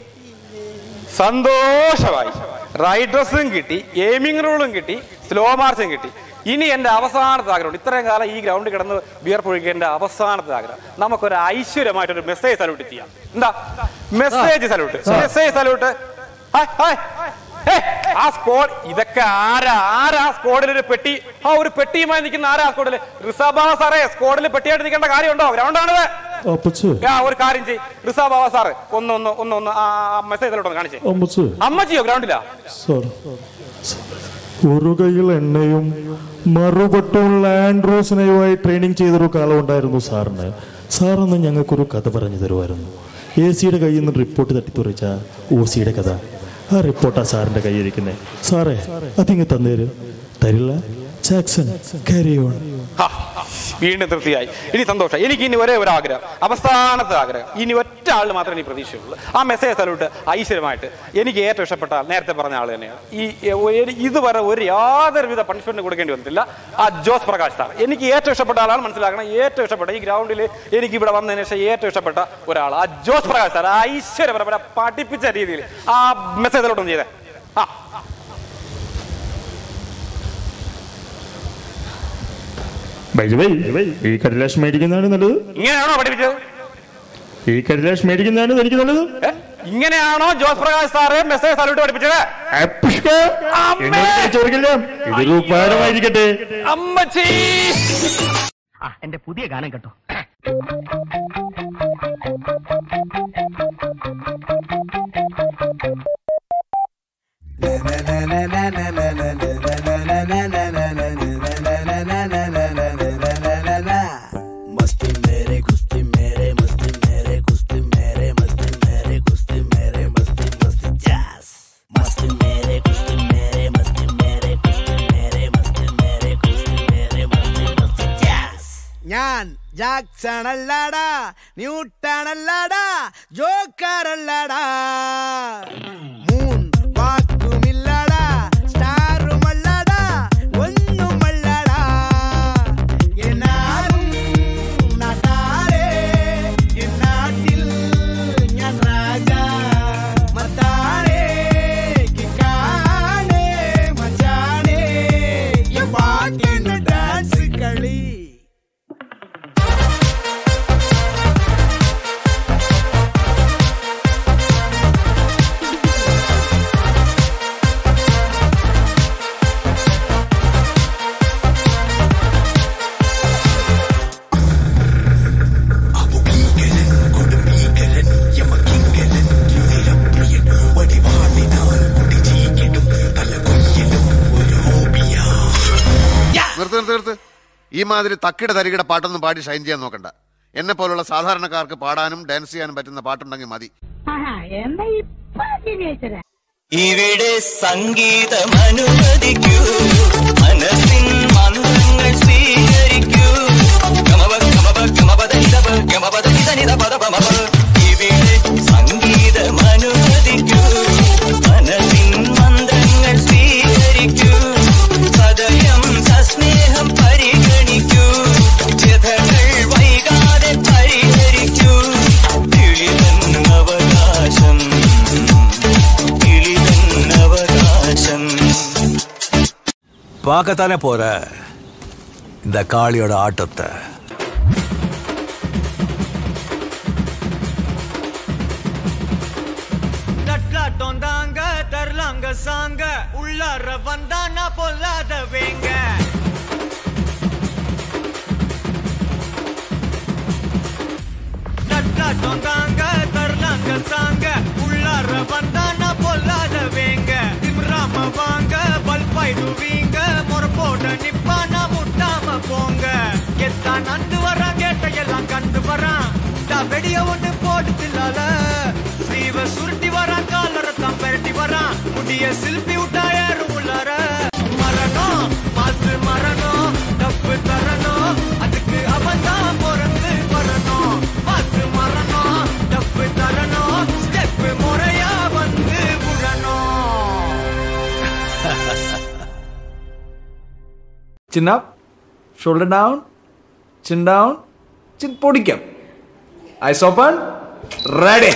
സന്തോഷമായി റൈഡ്രസും കിട്ടി എയിമിംഗ് റൂളും കിട്ടി സ്ലോ മാർച്ചും കിട്ടി ഇനി എന്റെ അവസാനത്തെ ആഗ്രഹം ഇത്രയും കാലം ഈ ഗ്രൗണ്ടിൽ കിടന്ന് വിയർപ്പൊഴിക്കേണ്ട അവസാനത്തെ ആഗ്രഹം നമുക്കൊരു ഐശ്വര്യമായിട്ടൊരു മെസ്സേജ് സല്യൂട്ട് ചെയ്യാം എന്താ message salute message salute hi hi ഏയ്, ആ സ്കോഡ് ഇതൊക്കെ ആരാ ആരാ സ്കോഡിൽ ഒരു പെട്ടി ആ ഒരു പെട്ടിയുമായി നിൽക്കുന്ന ആരാ സ്കോഡിൽ റിസബാ സാറേ സ്കോഡിൽ പെട്ടിയായിട്ട് നിൽക്കേണ്ട കാര്യമുണ്ടോ ഗ്രൗണ്ടാണിത് അപ്പച്ച് ആ ഒരു കാര്യം ചെയ് റിസബാ സാറ് ഒന്ന് ഒന്ന് ഒന്ന് ഒന്ന് ആ മെസ്സേജ് സല്യൂട്ട് കാണിച്ചേ അമ്മച്ച് അമ്മച്ചിയോ ഗ്രൗണ്ടിലാ സാർ ഒരു കയ്യിൽ എണ്ണയും മറുപട്ടും ലാൻഡ്രോസിനെയുമായി ട്രെയിനിങ് ചെയ്തൊരു കാലം ഉണ്ടായിരുന്നു സാറിന് സാറൊന്ന് ഞങ്ങൾക്കൊരു കഥ പറഞ്ഞു തരുമായിരുന്നു എ സിയുടെ കയ്യിൽ നിന്ന് റിപ്പോർട്ട് തട്ടിത്തുറച്ച ഒ സിയുടെ കഥ ആ റിപ്പോർട്ടാ സാറിന്റെ കയ്യിരിക്കുന്നത് സാറേ അതിങ്ങ് തന്നേര് തരില്ല ജാക്സൺ കരയോൺ ഹാ, വീണ്ടും തൃപ്തിയായി ഇനി സന്തോഷം എനിക്ക് ഇനി ഒരേ ഒരു ആഗ്രഹം അവസാനത്തെ ആഗ്രഹം ഇനി ഒറ്റ ആളിൽ മാത്രമേ എനിക്ക് പ്രതീക്ഷയുള്ളൂ ആ മെസ്സേജ് സല്യൂട്ട് ഐശ്വര്യമായിട്ട് എനിക്ക് ഏറ്റവും ഇഷ്ടപ്പെട്ട ആൾ നേരത്തെ പറഞ്ഞ ആൾ തന്നെയാണ് ഈ എ, ഒരു- ഇതുവരെ ഒരു യാതൊരുവിധ പണിഷ്മെന്റ് കൊടുക്കേണ്ടി വന്നിട്ടില്ല ആ ജോസ് പ്രകാശ് സാർ എനിക്ക് ഏറ്റവും ഇഷ്ടപ്പെട്ട ആളാണ് മനസ്സിലാക്കണം ഏറ്റവും ഇഷ്ടപ്പെട്ട ഈ ഗ്രൗണ്ടിൽ എനിക്ക് ഇവിടെ വന്നതിന് ശേഷം ഏറ്റവും ഇഷ്ടപ്പെട്ട ഒരാൾ ആ ജോസ് പ്രകാശ് സാർ ആ ഐശ്വര്യപരമായ പഠിപ്പിച്ച രീതിയിൽ ആ മെസ്സേജ് സല്യൂട്ടൊന്നും ചെയ്തേ ആ By the way, ഈ കടലാസ് മേടിക്കുന്നതാണ് നല്ലത് ഇങ്ങനെയാണോ പഠിപ്പിച്ചത് ഈ കടലാസ് മേടിക്കുന്നതാണ് എനിക്ക് നല്ലത് ഏ? ഇങ്ങനെയാണോ Jose Prakash sir message salute പഠിപ്പിച്ചത് അപ്പുഷ്ക, എന്നോട് ചോദിക്കില്ല ഇതൊരു പാഠമായിരിക്കട്ടെ അമ്മച്ചി എന്റെ പുതിയ ഗാനം കേട്ടോ ജാക്സൺ അല്ലടാ ന്യൂട്ടൺ അല്ലടാ ജോക്കർ അല്ലടാ മൂൺ വാക്കുമില്ലടാ സ്റ്റാറുമല്ലടാ ഒന്നുമല്ലടാ എന്നാലും നാട്ടാരെ എന്നാട്ടിൽ ഞാൻ രാജ മത്താരെ കിക്കാനെ മച്ചാനെ ഈ പാട്ടിന് ഡാൻസ് കളി നിർത്ത് നിർത്ത് നിർത്ത് ഈ മാതിരി തക്കിട തരികിട പാട്ടൊന്നും പാടി ഷൈൻ ചെയ്യാൻ നോക്കണ്ട എന്നെ പോലുള്ള സാധാരണക്കാർക്ക് പാടാനും ഡാൻസ് ചെയ്യാനും പറ്റുന്ന പാട്ടുണ്ടെങ്കിൽ മതി ഇവിടെ സംഗീതം അനുവദിക്കൂ മനസ്സിൻ മന്ത്രങ്ങൾ സ്വീകരിക്കൂ ഗമപ ഗമപ ഗമപദനിതപ ഗമപദനിതനിത പദപമപ ഇവിടെ സംഗീതം അനുവദിക്കൂ മനസ്സിൻ മന്ത്രങ്ങൾ സ്വീകരിക്കൂ സദയം സസ്നേഹം പരിഗണിക്കൂ വ്യഥകൾ വൈകാതെ പരിഹരിക്കൂ കിളിതൻ അവകാശം കിളിതൻ അവകാശം பார்க்கத்தானே போற இந்த காளியோட ஆட்டத்தை தட்லாட்டம் தாங்க தரலாங்க சாங்க உள்ளார வந்தானா பொல்லாத வேங்க தட்லாட்டம் தாங்க தரலாங்க சாங்க உள்ளார வந்தானா பொல்லாத வேங்க திம்ராம வாங்க பல்பாய்டுவீங்க முறப்போட நிப்பானா முட்டாம போங்க எத்தான் நந்து வரான் கேட்டையெல்லாம் கண்டு வரான் டா வெடிய ஒண்ணு போடுதில்லால ஸ்லீவ சுருட்டி வரான் காலரை தான் பெரட்டி வரான் முடிய சில்பி விட்டா ஏறும் உள்ளார மரணம் மாசு மரணம் தப்பு தரணும் அதுக்கு அவன் தான் பிறந்து வரணும் மாசு மரணம் தப்பு தரணும் ஸ்டெப் முறையா வந்து விழணும் Chin up, shoulder down, chin down, chin പൊടിക്കാം Eyes open, ready.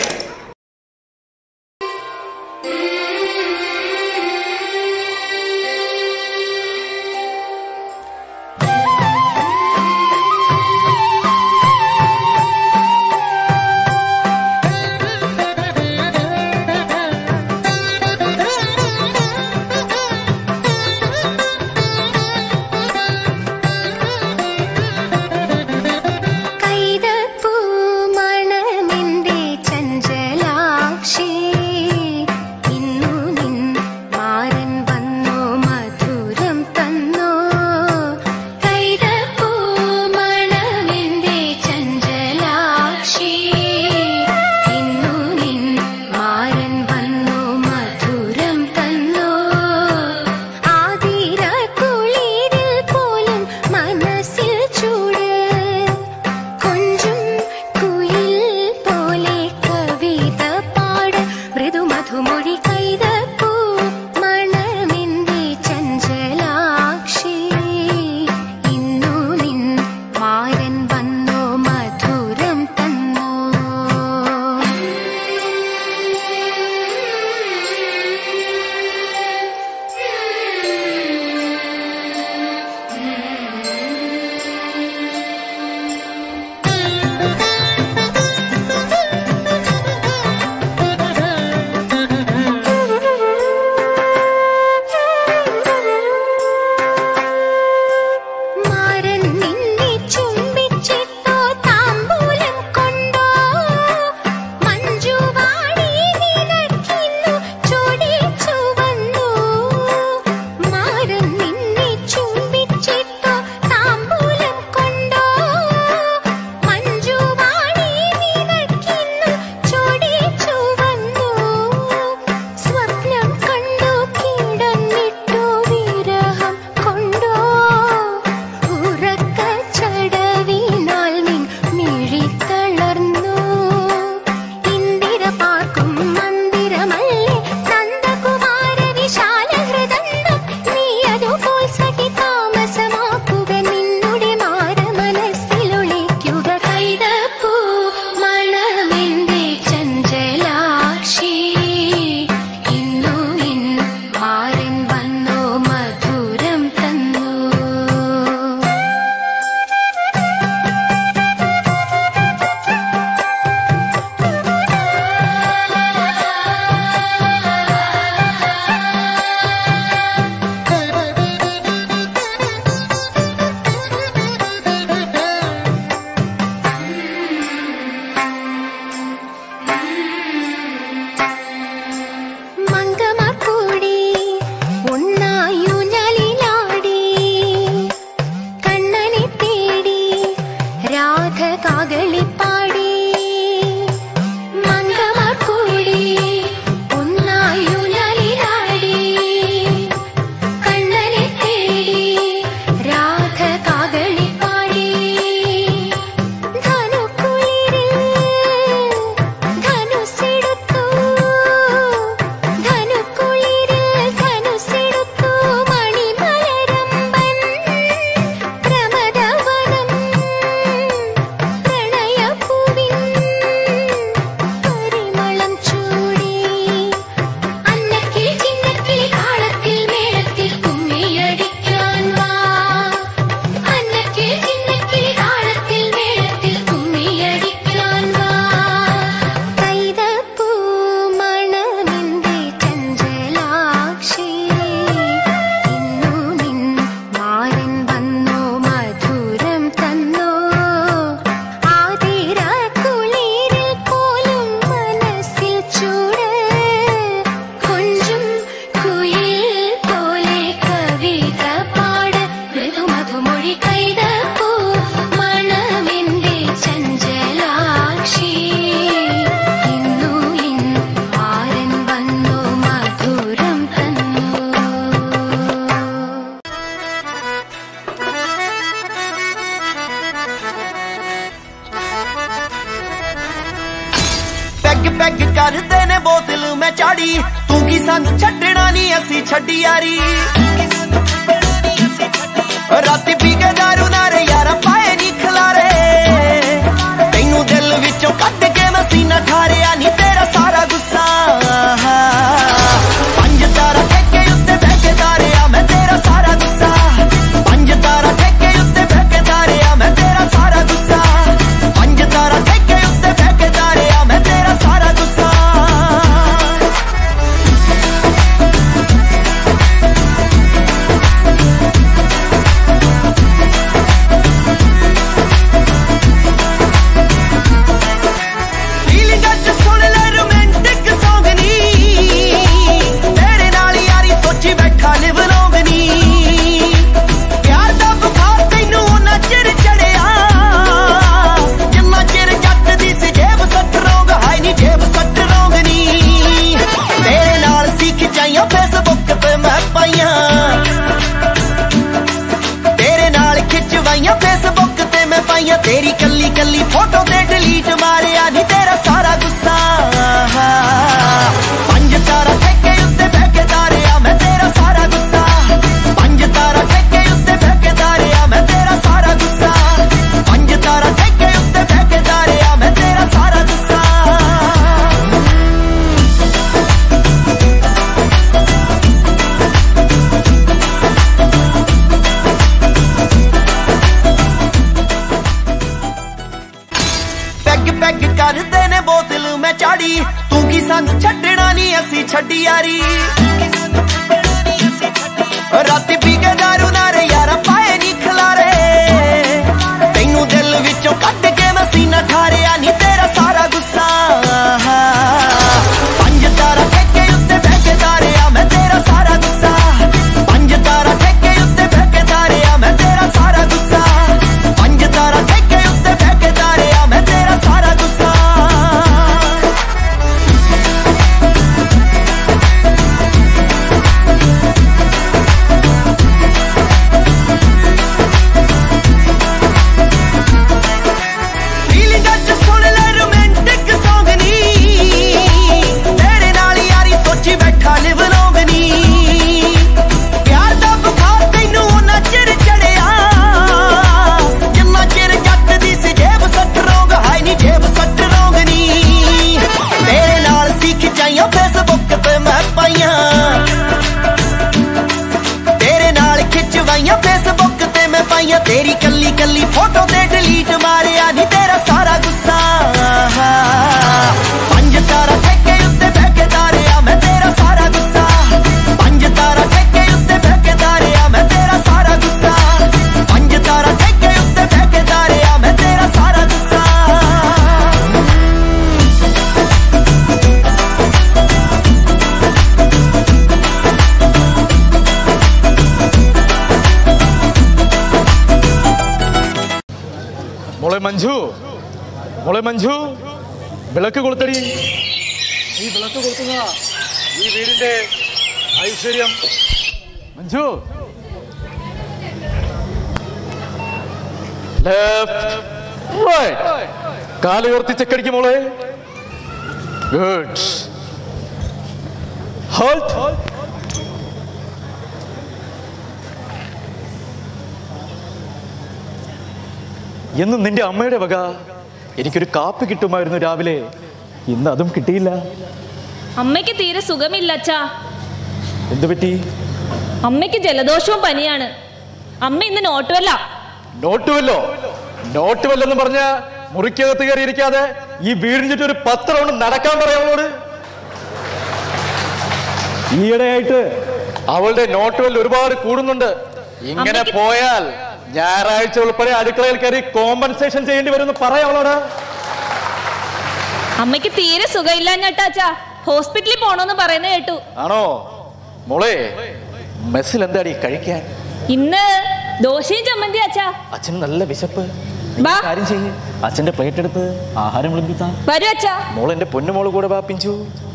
കൈതപ്പൂ മണമിന്റെ ചഞ്ചല ਕਰਦੇ ਨੇ ਬੋਤਲ ਮੈਂ ਚਾੜੀ ਤੂੰ ਕੀ ਸਾਨੂੰ ਛੱਡਣਾ ਨਹੀਂ ਅਸੀਂ ਛੱਡੀ ਯਾਰੀ ਰਾਤੀ ਪੀ ਕੇ ਦਾਰੂ ਨਾਰੇ ਯਾਰਾ ਪਾਏ ਨਹੀਂ ਖਲਾਰੇ ਤੈਨੂੰ ਦਿਲ ਵਿੱਚੋਂ ਕੱਢ ਕੇ ਮੈਂ ਸੀਨਾ ਠਾਰਿਆ ਨਹੀਂ ਤੇਰਾ ਸਾਰਾ ਗੁੱਸਾ ਪੰਜ ਤਾਰਾ ਠੇਕੇ ਉੱਤੇ ਬਹਿ ਕੇ ਤਾਰਿਆ ਮੈਂ ਤੇਰਾ ਸਾਰਾ ਗੁੱਸਾ ਪੰਜ ਤਾਰਾ ਠੇਕੇ ਉੱਤੇ ਬਹਿ ਕੇ ਤਾਰਿਆ ਮੈਂ ਤੇਰਾ ਸਾਰਾ ਗੁੱਸਾ ਪੰਜ ਤਾਰਾ ਠੇਕੇ ਉੱਤੇ ਬਹਿ ਕੇ ਤਾਰਿਆ ਮੈਂ ਤੇਰਾ ਸਾਰਾ ਗੁੱਸਾ ਫੀਲਿੰਗਾਂ ਚ ਸੁਣ ਲੈ ਰੋਮਾਂਟਿਕ Song ਨੀ ਤੇਰੇ ਨਾਲ ਯਾਰੀ ਸੋਚੀ ਬੈਠਾ ਲਿਵ ਲੌਂਗ ਨੀ ਪਿਆਰ ਦਾ ਬੁਖਾਰ ਤੈਨੂੰ ਉਹਨਾਂ ਚਿਰ ਚੜਿਆ ਜਿੰਨਾ ਚਿਰ ਜੱਟ ਦੀ ਸੀ ਜੇਬ ਸੱਟ ਰੋਂਗ ਹਾਈ ਨੀ ਜੇਬ ਸੱਟ ਰੋਂਗ ਨੀ ਤੇਰੇ ਨਾਲ ਸੀ ਖਿਚਾਈਆਂ ਫੇਸਬੁੱਕ ਤੇ ਮੈਂ ਪਾਈਆਂ ਤੇਰੇ ਨਾਲ ਖਿਚਵਾਈਆਂ ਫੇਸਬੁੱਕ ਤੇ ਮੈਂ ਪਾਈਆਂ ਤੇਰੀ ਕੱਲੀ ਕੱਲੀ ਫੋਟੋ ਤੇ ਡਿਲੀਟ ਮਾਰਿਆ ਨਹੀਂ ਤੇਰਾ ਸਾਰਾ ਗੁੱਸਾ ਪੰਜ ਤਾਰਾ ਠੇਕੇ ਉੱਤੇ ਬਹਿ ਕੇ ਤਾਰਿਆ ਮੈਂ ਤੇਰਾ ਸਾਰਾ ਗੁੱਸਾ ਪੰਜ ਤਾਰਾ ਠੇਕੇ ਉੱਤੇ ਬਹਿ ਕੇ ਤਾਰਿਆ ਮੈਂ ਤੇਰਾ ਸਾਰਾ ਗੁੱਸਾ ਪੰਜ ਤਾਰਾ ਠੇਕੇ ਉੱਤੇ ਬਹਿ ਕੇ ਤਾਰਿਆ ਮੈਂ ਤੇਰਾ ਸਾਰਾ ਗੁੱਸਾ ਪੈਗ ਪੈਗ ਕਰਦੇ ਨੇ ਬੋਤਲ ਮੈਂ ਚਾੜੀ ਤੂੰ ਕੀ ਸਾਨੂੰ ਛੱਡਣਾ ਨਹੀਂ ਅਸੀਂ ਛੱਡੀ ਯਾਰੀ ਰਾਤੀ ਪੀ ਕੇ ਦਾਰੂ ਨਾਰੇ ਯਾਰਾ ਪਾਏ ਨਹੀਂ ਖਲਾਰੇ ਤੈਨੂੰ ਦਿਲ ਵਿੱਚੋਂ ਕੱਢ ਕੇ ਮੈਂ ਸੀਨਾ ਠਾਰਿਆ ਨਹੀਂ ਤੇਰਾ ਸਾਰਾ ਗੁੱਸਾ ਪੰਜ ਤਾਰਾ ਠੇਕੇ ਉੱਤੇ ਬਹਿ ਕੇ ਤਾਰਿਆ ਮੈਂ ਤੇਰਾ ਸਾਰਾ ਗੁੱਸਾ ਪੰਜ ਤਾਰਾ ਠੇਕੇ ਉੱਤੇ ਬਹਿ ਕੇ ਤਾਰਿਆ ਮੈਂ ਤੇਰਾ ਸਾਰਾ ਗੁੱਸਾ ਪੰਜ ਤਾਰਾ ਠੇਕੇ ਉੱਤੇ ਬਹਿ ਕੇ ਤਾਰਿਆ ਮੈਂ ਤੇਰਾ ਸਾਰਾ ਗੁੱਸਾ ਫੀਲਿੰਗਾਂ ਚ ਸੁਣ ਲੈ ਰੋਮਾਂਟਿਕ Song ਨੀ ਤੇਰੇ ਨਾਲ ਯਾਰੀ ਸੋਚੀ ਬੈਠਾ ਲਿਵ ਲੌਂਗ ਨੀ ਪਿਆਰ ਦਾ ਬੁਖਾਰ ਤੈਨੂੰ ਉਹਨਾਂ ਚਿਰ ਚੜਿਆ ਜਿੰਨਾ ਚਿਰ ਜੱਟ ਦੀ ਸੀ ਜੇਬ ਸੱਟ ਰੋਂਗ ਹਾਈ ਨੀ ਜੇਬ ਸੱਟ ਰੋਂਗ ਨੀ ਤੇਰੇ ਨਾਲ ਸੀ ਖਿਚਾਈਆਂ ਫੇਸਬੁੱਕ ਤੇ ਮੈਂ ਪਾਈਆਂ ਤੇਰੇ ਨਾਲ ਖਿਚਵਾਈਆਂ ਫੇਸਬੁੱਕ ਤੇ ਮੈਂ ਪਾਈਆਂ ਤੇਰੀ ਕੱਲੀ ਕੱਲੀ ਫੋਟੋ ਤੇ ਡਿਲੀਟ ਮਾਰਿਆ ਨਹੀਂ ਤੇਰਾ ਸਾਰਾ ਗੁੱਸਾ ਪੰਜ ਤਾਰਾ ਠੇਕੇ ਉੱਤੇ ਬਹਿ ਕੇ ਤਾਰਿਆ ਮੈਂ ਤੇਰਾ ਸਾਰਾ ਗੁੱਸਾ ਪੰਜ ਤਾਰਾ ਠੇਕੇ ਉੱਤੇ ਬਹਿ ਕੇ ਤਾਰਿਆ ਮੈਂ ਤੇਰਾ ਸਾਰਾ ਗੁੱਸਾ ਪੰਜ ਤਾਰਾ ਠੇਕੇ ਉੱਤੇ ਬਹਿ ਕੇ ਤਾਰਿਆ ਮੈਂ ਤੇਰਾ ਸਾਰਾ ਗੁੱਸਾ മോളെ മഞ്ജു മോളെ മഞ്ജു വിളക്ക് കൊളുത്തടി ഈ വിളക്ക് കൊളുത്തുന്ന ഈ വീടിന്റെ ഐശ്വര്യം മഞ്ജു കാല് ഉയർത്തി ചെക്കടിക്കും മോളെ ഗുഡ് ഹോൾട്ട് എന്നും നിന്റെ അമ്മയുടെ വക എനിക്കൊരു കാപ്പി കിട്ടുമായിരുന്നു രാവിലെ ഇന്ന് അതും കിട്ടിയില്ല അമ്മയ്ക്ക് തീരെ സുഖമില്ല അച്ഛാ എന്തു പറ്റി അമ്മയ്ക്ക് ജലദോഷവും പനിയാണ് അമ്മ ഇന്ന് നോട്ടുവല്ല നോട്ടുവല്ലോ നോട്ടുവല്ലെന്ന് പറഞ്ഞ മുറിക്കകത്ത് കയറി ഇരിക്കാതെ ഈ വീടിന് ചുറ്റും ഒരു പത്ത് റൗണ്ട് നടക്കാൻ പറയാവളോട് ഈയിടെയായിട്ട് അവളുടെ നോട്ടുവൽ ഒരുപാട് കൂടുന്നുണ്ട് ഇങ്ങനെ അമ്മയ്ക്ക് പോയാൽ ഞായറാഴ്ച ഉൾപ്പെടെ അടുക്കളയിൽ കയറി കോമ്പൻസേഷൻ ചെയ്യേണ്ടി വരുമെന്ന് പറയാം അവളോട് അമ്മയ്ക്ക് തീരെ സുഖമില്ലാഞ്ഞട്ടാ അച്ഛാ ഹോസ്പിറ്റലിൽ പോണോന്ന് പറയുന്നത് കേട്ടു ആണോ മോളെ മെസ്സിൽ എന്താടി കഴിക്കാൻ ഇന്ന് ദോശയും ചമ്മന്തി അച്ഛാ അച്ഛൻ നല്ല വിശപ്പ് നീ വാ. ഒരു കാര്യം ചെയ്യ് അച്ഛന്റെ പ്ലേറ്റ് എടുത്ത് ആഹാരം വിളമ്പിത്താ വരൂ അച്ഛാ മോൾ എന്റെ പൊന്നുമോള് കൂടെ വാപ്പിച്ചു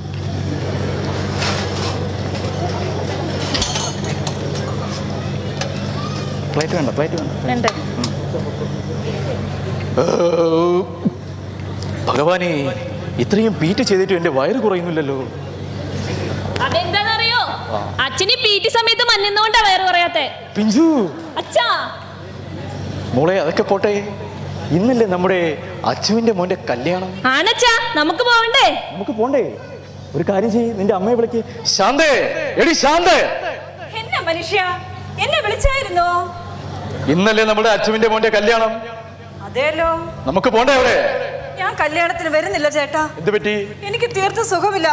പ്ലേറ്റ് വേണ്ട പ്ലേറ്റ് വേണ്ട വേണ്ട ഭഗവാനെ ഇത്രയും പീറ്റ് ചെയ്തിട്ട് എന്റെ വയറ് കുറയുന്നില്ലല്ലോ അതെന്താണെന്നറിയോ ആ. അച്ഛന് പി ടി സമയത്ത് മഞ്ഞുന്നോണ്ടാ വയറ് പറയാത്തെ പിഞ്ചു അച്ഛാ മോളെ അതൊക്കെ പോട്ടെ ഇന്നല്ലേ നമ്മുടെ അച്ചുവിന്റെ മോന്റെ കല്യാണം ആണച്ചാ നമുക്ക് പോവണ്ടേ നമുക്ക് പോണ്ടേ ഒരു കാര്യം ചെയ്യ് നിന്റെ അമ്മയെ വിളിക്ക് ശാന്തേ എടി ശാന്തേ എന്നെ മനുഷ്യ എന്നെ വിളിച്ചായിരുന്നോ ഇന്നല്ലേ നമ്മുടെ അച്ചുവിന്റെ മോന്റെ കല്യാണം അതേലോ നമുക്ക് പോണ്ടേ അവിടെ ഞാൻ കല്യാണത്തിന് വരുന്നില്ല ചേട്ടാ എന്ത് പറ്റി എനിക്ക് തീർത്ത സുഖമില്ല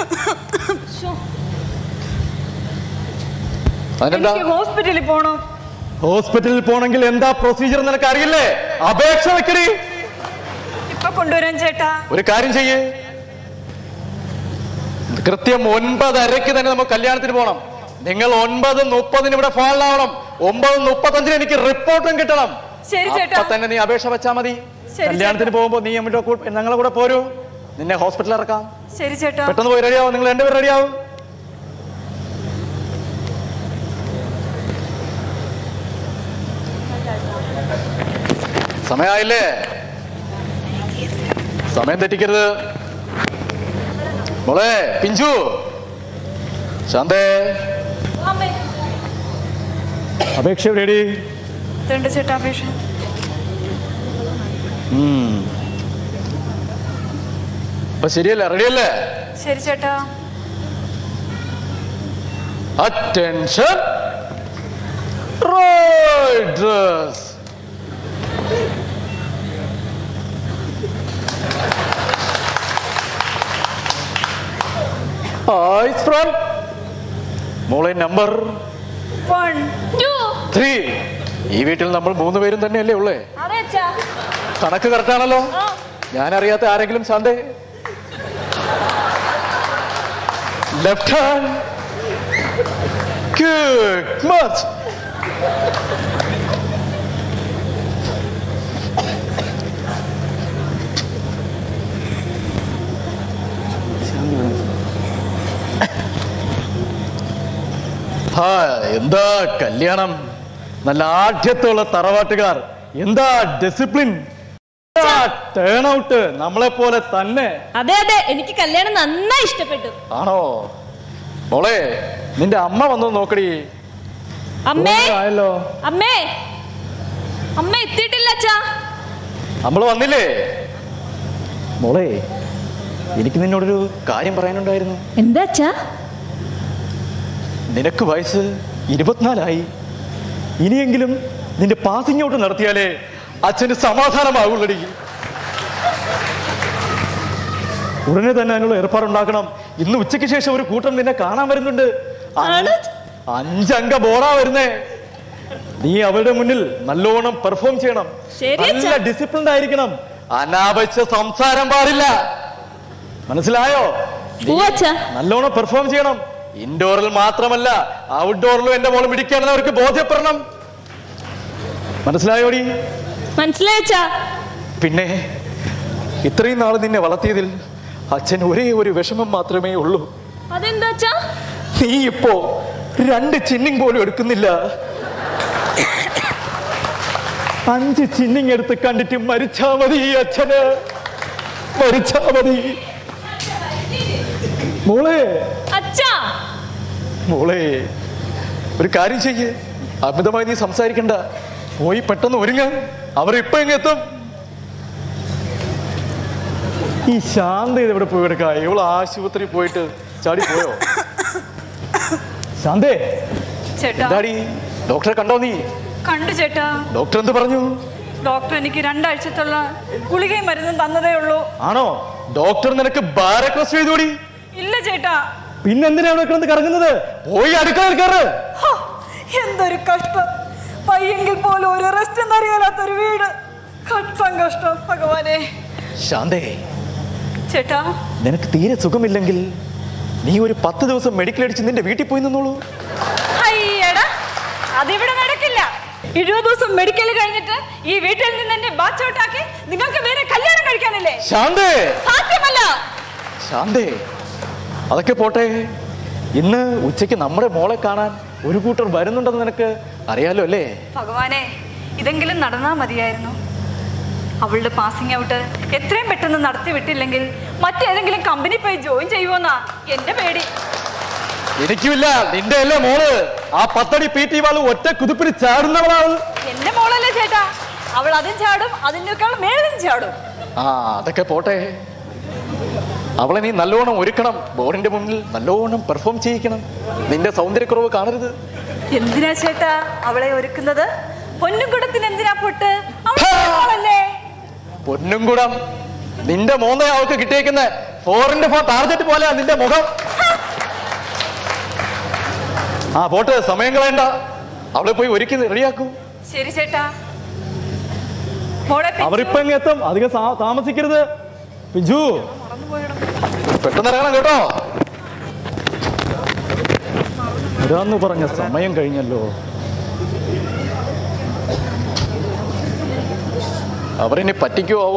അതിനെന്താ എനിക്ക് ഹോസ്പിറ്റലിൽ പോണം ഹോസ്പിറ്റലിൽ പോണെങ്കിൽ എന്താ പ്രൊസീജിയർ നിനക്ക് അറിയില്ലേ അപേക്ഷ വെക്കടി ഇപ്പൊ കൊണ്ടുവരാൻ ചേട്ടാ ഒരു കാര്യം ചെയ്യ് കൃത്യം ഒൻപതരയ്ക്ക് തന്നെ നമുക്ക് കല്യാണത്തിന് പോകണം നിങ്ങൾ ഒൻപത് മുപ്പതിന് ഇവിടെ ഫോണിലാവണം ഒമ്പത് മുപ്പത്തഞ്ചിന് എനിക്ക് റിപ്പോർട്ടും കിട്ടണം ശരി ചേട്ടാ. അപ്പൊ തന്നെ നീ അപേക്ഷ വെച്ചാ മതി ശരി കല്യാണത്തിന് പോകുമ്പോ നീ നമ്മുടെ കൂടെ- ഞങ്ങളെ കൂടെ പോരൂ നിന്നെ ഹോസ്പിറ്റലിൽ ഇറക്കാം ശരി ചേട്ടാ പെട്ടെന്ന് പോയി റെഡിയാവും നിങ്ങൾ രണ്ടുപേരും റെഡിയാവും സമയമായില്ലേ സമയം തെറ്റിക്കരുത് മോളെ പിഞ്ചു ശാന്തേ അപേക്ഷ എവിടെയടി ഇതുണ്ട് ചേട്ടാ അപേക്ഷ ഉം. അപ്പൊ ശരിയല്ലേ റെഡിയല്ലേ ശരി ചേട്ടാ Attention! Riders! Eyes front. മോളെ നമ്പർ വൺ ടു ത്രീ ഈ വീട്ടിൽ നമ്മൾ മൂന്ന് പേരും തന്നെയല്ലേ ഉള്ളേ അതെ അച്ഛാ കണക്ക് കറക്റ്റാണല്ലോ ഞാൻ അറിയാത്ത ആരെങ്കിലും ശാന്തേ ലെഫ്റ്റ് ഹാൻഡ് Good much. ഹാ എന്താ കല്യാണം നല്ല ആഢ്യത്തുള്ള തറവാട്ടുകാർ എന്താ ഡിസിപ്ലിൻ ടേൺ ഔട്ട് നമ്മളെ പോലെ തന്നെ അതെ അതെ എനിക്ക് കല്യാണം നന്നായി ഇഷ്ടപ്പെട്ടു ആണോ മോളെ നിന്റെ അമ്മ വന്നു നോക്കടി അമ്മേ ആയല്ലോ അമ്മേ അമ്മ എത്തിയിട്ടില്ല അച്ഛാ നമ്മള് വന്നില്ലേ മോളെ എനിക്ക് നിന്നോടൊരു കാര്യം പറയാനുണ്ടായിരുന്നു എന്താ അച്ഛാ നിനക്ക് വയസ്സ് ഇരുപത്തിനാലായി ഇനിയെങ്കിലും നിന്റെ പാസിംഗ് ഔട്ട് നടത്തിയാലേ അച്ഛന് സമാധാനമാകുള്ളടി ഉടനെ തന്നെ അതിനുള്ള ഏർപ്പാടുണ്ടാക്കണം ഇന്ന് ഉച്ചയ്ക്ക് ശേഷം ഒരു കൂട്ടം നിന്നെ കാണാൻ വരുന്നുണ്ട് അഞ്ച് അഞ്ചംഗ ബോറാ വരുന്നേ നീ അവരുടെ മുന്നിൽ നല്ലോണം പെർഫോം ചെയ്യണം ശരി, നല്ല അച്ഛാ. ഡിസിപ്ലിൻഡ് ആയിരിക്കണം അനാവശ്യ സംസാരം പാടില്ല മനസ്സിലായോ നീ നല്ലോണം പെർഫോം ചെയ്യണം ഇൻഡോറിൽ മാത്രമല്ല ഔട്ട്ഡോറിലും എന്റെ മോള് പിടിക്കുകയാണെന്ന് അവർക്ക് ബോധ്യപ്പെടണം മനസ്സിലായോടി മനസ്സിലായി അച്ഛാ പിന്നെ ഇത്രയും നാൾ നിന്നെ വളർത്തിയതിൽ അച്ഛൻ ഒരേ ഒരു വിഷമം മാത്രമേ ഉള്ളൂ അതെന്താ അച്ഛാ നീ ഇപ്പോ രണ്ട് ചിന്നിങ് പോലും എടുക്കുന്നില്ല അഞ്ച് ചിന്നിങ് എടുത്ത് കണ്ടിട്ട് മരിച്ചാ മതി ഈ അച്ഛന് മരിച്ചാ മതി മോളെ അച്ഛാ മോളെ ഒരു കാര്യം ചെയ്യ് അമിതമായി നീ സംസാരിക്കണ്ട പോയി പെട്ടെന്ന് ഒരുങ്ങ അവർ ഇപ്പൊ ഇങ്ങ് എത്തും ഈ ശാന്ത ഇത് ഇവിടെ പോയി കിടക്ക ഇവള് ആശുപത്രി പോയിട്ട് ചാടി പോയോ ശാന്തേ ചേട്ടാ എന്താടി ഡോക്ടറെ കണ്ടോ നീ കണ്ടു ചേട്ടാ ഡോക്ടർ എന്ത് പറഞ്ഞു ഡോക്ടർ എനിക്ക് രണ്ടാഴ്ചത്തുള്ള ഗുളികയും മരുന്നും തന്നതേ ഉള്ളൂ ആണോ ഡോക്ടർ നിനക്ക് ബാർ റിക്വസ്റ്റ് ചെയ്തോടി ഇല്ല ചേട്ടാ പിന്നെന്തിനാണ് ഇവിടെ കിടന്ന് കറങ്ങുന്നത് പോയി അടുക്കളയിൽ കയറ് ഹോ, എന്തൊരു കഷ്ടം പയ്യെങ്കിൽ പോലും ഒരു റെസ്റ്റ് എന്നറിയാത്തൊരു വീട് കഷ്ടം കഷ്ടം ഭഗവാനെ ശാന്തേ ചേട്ടാ നിനക്ക് തീരെ സുഖമില്ലെങ്കിൽ നീ ഒരു പത്ത് ദിവസം മെഡിക്കൽ അടിച്ച് നിന്റെ വീട്ടിൽ പോയി നിന്നോളൂ അയ്യടാ അതിവിടെ നടക്കില്ല ഇരുപത് ദിവസം മെഡിക്കൽ കഴിഞ്ഞിട്ട് ഈ വീട്ടിൽ നിന്ന് എന്നെ ബാച്ച് ഔട്ടാക്കി നിങ്ങൾക്ക് വേറെ കല്യാണം കഴിക്കാനല്ലേ ശാന്തേ സാധ്യമല്ല ശാന്തേ അതൊക്കെ പോട്ടെ ഇന്ന് ഉച്ചയ്ക്ക് നമ്മുടെ മോളെ കാണാൻ ഒരു കൂട്ടർ വരുന്നുണ്ടെന്ന് നിനക്ക് അറിയാലോ അല്ലേ ഭഗവാനെ ഇതെങ്കിലും നടന്നാ മതിയായിരുന്നു അവളുടെ പാസിംഗ് ഔട്ട് എത്രയും പെട്ടെന്ന് നടത്തി വിട്ടില്ലെങ്കിൽ മറ്റേതെങ്കിലും കമ്പനി പോയി ജോയിൻ ചെയ്യുമോന്നാ എന്റെ പേടി എനിക്കുമില്ല നിന്റെ അല്ലേ മോള് ആ പത്തടി പി ടി വാള് ഒറ്റ കുതിപ്പിന് ചാടുന്നവളാണ് എന്റെ മോളല്ലേ ചേട്ടാ അവൾ അതും ചാടും അതിനേക്കാൾ മേളിലും ചാടും ആ അതൊക്കെ പോട്ടെ അവളെ നീ നല്ലോണം ഒരുക്കണം ബോർഡിന്റെ മുന്നിൽ നല്ലോണം പെർഫോം ചെയ്യിക്കണം നിന്റെ സൗന്ദര്യക്കുറവ് കാണരുത് എന്തിനാ ചേട്ടാ അവളെ ഒരുക്കുന്നത് പൊന്നുകുടത്തിന് എന്തിനാ പൊട്ട് അവളുടെ മോളല്ലേ പൊന്നും കൂടം നിന്റെ മോന്ത അവൾക്ക് കിട്ടിയേക്കുന്ന ഫോറിന്റെ ഫോർ ടാർജറ്റ് പോലെയാ നിന്റെ മുഖം ആ പോട്ട് സമയം കളയണ്ട അവളെ പോയി ഒരുക്കി റെഡിയാക്കൂ ശരി ചേട്ടാ മോളെ പിഞ്ചു, അവരിപ്പോ ഇങ്ങ് എത്തും അധികം സാ- താമസിക്കരുത് പിഞ്ചു പെട്ടെന്ന് ഇറങ്ങണം കേട്ടോ വരാന്ന് പറഞ്ഞ സമയം കഴിഞ്ഞല്ലോ അവരിനി പറ്റിക്കുവോ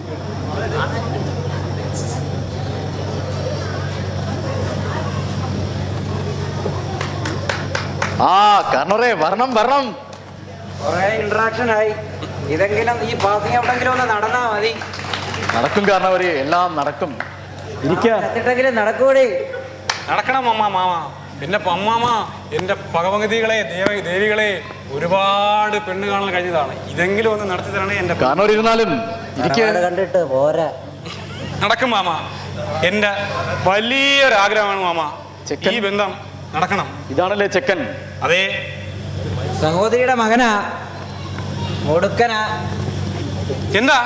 ആ കർണറേ വരണം വരണം കുറെ ഇന്ററാക്ഷൻ ആയി ഇതെങ്കിലും ഈ പാസിംഗ് എവിടെങ്കിലും ഒന്ന് നടന്നാ മതി നടക്കും കാരണവരെ എല്ലാം നടക്കും ഇരിക്കാം എന്നിട്ടെങ്കിലും നടക്കൂടി നടക്കണം അമ്മ മാമ എന്റെ അമ്മാമ എന്റെ ഭഗവതികളെ ദേവ ദേവികളെ ഒരുപാട് പെണ്ണ് കാണാൻ കഴിഞ്ഞതാണ് ഇതെങ്കിലും ഒന്ന് നടത്തി തരണേ എന്റെ കാരണവർ ഇരുന്നാലും ഒരുപാട് കണ്ടിട്ട് പോരാ നടക്കും മാമ എന്റെ വലിയൊരു ആഗ്രഹമാണ് മാമ ഈ ബന്ധം നടക്കണം ഇതാണല്ലേ ചെക്കൻ അതെ സഹോദരിയുടെ മകനാ ഒടുക്കനാ എന്താ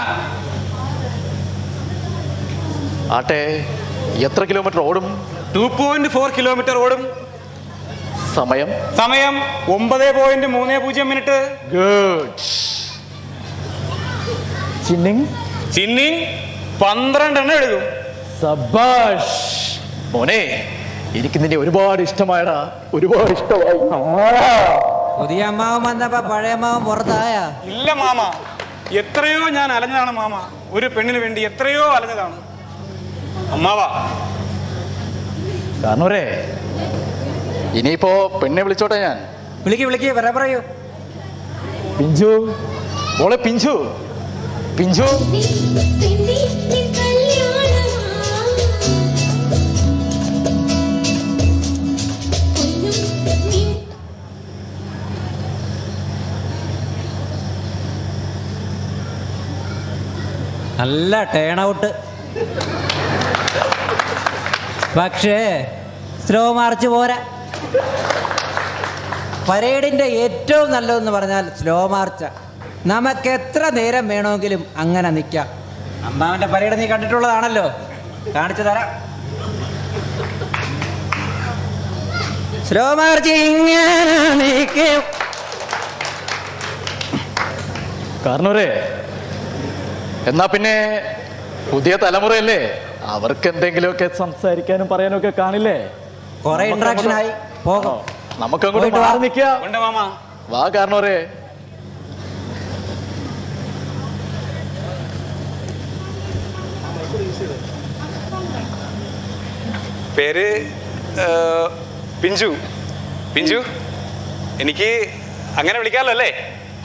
ആട്ടെ എത്ര കിലോമീറ്റർ ഓടും ടു പോയിന്റ് ഫോർ കിലോമീറ്റർ ഓടും സമയം സമയം ഒമ്പത് പോയിന്റ് മൂന്ന് പൂജ്യം മിനിറ്റ് ഗുഡ് ചിന്നിങ് ചിന്നിങ് പന്ത്രണ്ടെണ്ണം എഴുതും സബാഷ് മോനെ എനിക്ക് നിന്നെ ഒരുപാട് ഇഷ്ടമായടാ ഒരുപാട് ഇഷ്ടമായി പുതിയ അമ്മാവൻ വന്നപ്പോ പഴയ അമ്മാവൻ പുറത്തായ ഇല്ല മാമ എത്രയോ ഞാൻ അലഞ്ഞതാണ് മാമ ഒരു പെണ്ണിന് വേണ്ടി എത്രയോ അലഞ്ഞതാണ് അമ്മാവാ കാരണവരെ ഇനിയിപ്പോ പെണ്ണെ വിളിച്ചോട്ടെ ഞാൻ വിളിക്ക് വിളിക്ക് വര പറയൂ പിഞ്ചു മോളെ പിഞ്ചു പിഞ്ചു നല്ല ടേൺ ഔട്ട് പക്ഷേ സ്ലോ മാർച്ച് പോരാ പരേഡിന്റെ ഏറ്റവും നല്ലതെന്ന് പറഞ്ഞാൽ സ്ലോ മാർച്ച് നമുക്ക് എത്ര നേരം വേണമെങ്കിലും അങ്ങനെ നിൽക്കാം അമ്മാവന്റെ പരേഡ് നീ കണ്ടിട്ടുള്ളതാണല്ലോ കാണിച്ചു തരാം സ്ലോ മാർച്ച് ഇങ്ങനെ നിൽക്കും കാരണവരെ എന്നാ പിന്നെ പുതിയ തലമുറയല്ലേ അവർക്ക് എന്തെങ്കിലുമൊക്കെ സംസാരിക്കാനും പറയാനും ഒക്കെ കാണില്ലേ കുറെ interaction ആയി. പോകാം. നമുക്ക് അങ്ങോട്ട് പോയിട്ട് വാ. മാറി നിൽക്കാം ഉണ്ട് മാമ വാ കാരണവരെ പേര് ആ, പിഞ്ചു പിഞ്ചു എനിക്ക് അങ്ങനെ വിളിക്കാമല്ലോ അല്ലേ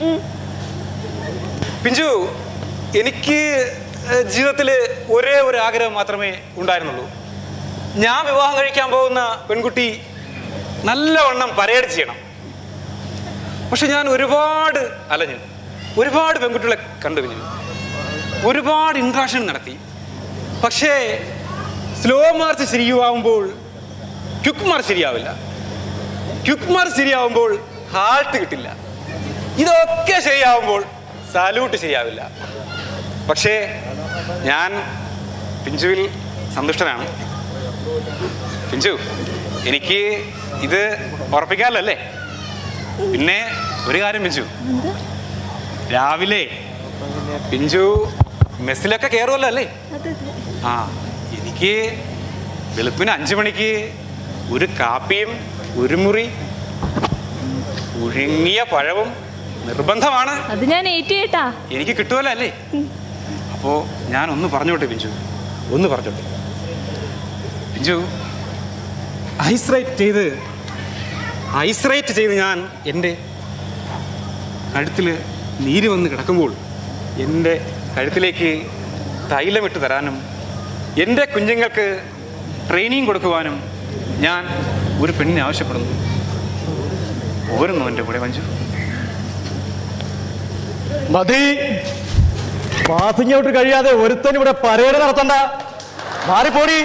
പിഞ്ചു എനിക്ക് ജീവിതത്തിൽ ഒരേ ഒരു ആഗ്രഹം മാത്രമേ ഉണ്ടായിരുന്നുള്ളൂ ഞാൻ വിവാഹം കഴിക്കാൻ പോകുന്ന പെൺകുട്ടി നല്ലവണ്ണം പരേഡ് ചെയ്യണം പക്ഷെ ഞാൻ ഒരുപാട് അലഞ്ഞു ഒരുപാട് പെൺകുട്ടികളെ കണ്ടു പിഞ്ഞു ഒരുപാട് ഇൻട്രാക്ഷൻ നടത്തി പക്ഷേ സ്ലോ മാർച്ച് ശരിയാവുമ്പോൾ ക്യുക്ക് മാർച്ച് ശരിയാവില്ല ക്യുക്ക് മാർച്ച് ശരിയാവുമ്പോൾ ഹാൾട്ട് കിട്ടില്ല ഇതൊക്കെ ശരിയാവുമ്പോൾ സാലൂട്ട് ശരിയാവില്ല പക്ഷേ ഞാൻ പിഞ്ചുവിൽ സന്തുഷ്ടനാണ് പിഞ്ചു എനിക്ക് ഇത് ഉറപ്പിക്കാമല്ലോ അല്ലേ പിന്നെ ഒരു കാര്യം പിഞ്ചു രാവിലെ പിഞ്ചു മെസ്സിലൊക്കെ കയറുമല്ലോ അല്ലേ ആ എനിക്ക് വെളുപ്പിന് അഞ്ചു മണിക്ക് ഒരു കാപ്പിയും ഒരു മുറി പുഴുങ്ങിയ പഴവും നിർബന്ധമാണ് അത് ഞാൻ ഏറ്റ് കേട്ടാ എനിക്ക് കിട്ടുമല്ലോ അല്ലേ അപ്പോ ഞാൻ ഒന്ന് പറഞ്ഞോട്ടെ പിഞ്ചു ഒന്ന് പറഞ്ഞോട്ടെ പിഞ്ചു ഐസ് റൈറ്റ് ചെയ്ത് ഐസ് റൈറ്റ് ചെയ്ത് ഞാൻ എൻ്റെ കഴുത്തിൽ നീര് വന്ന് കിടക്കുമ്പോൾ എൻ്റെ കഴുത്തിലേക്ക് തൈലമിട്ട് തരാനും എൻ്റെ കുഞ്ഞുങ്ങൾക്ക് ട്രെയിനിങ് കൊടുക്കുവാനും ഞാൻ ഒരു പെണ്ണിനെ ആവശ്യപ്പെടുന്നു പോരുന്നു എൻ്റെ കൂടെ മഞ്ജു മതി പാസിംഗ് ഔട്ട് കഴിയാതെ ഒരുത്തൻ ഇവിടെ പരേഡ് നടത്തണ്ട മാറിപ്പോടി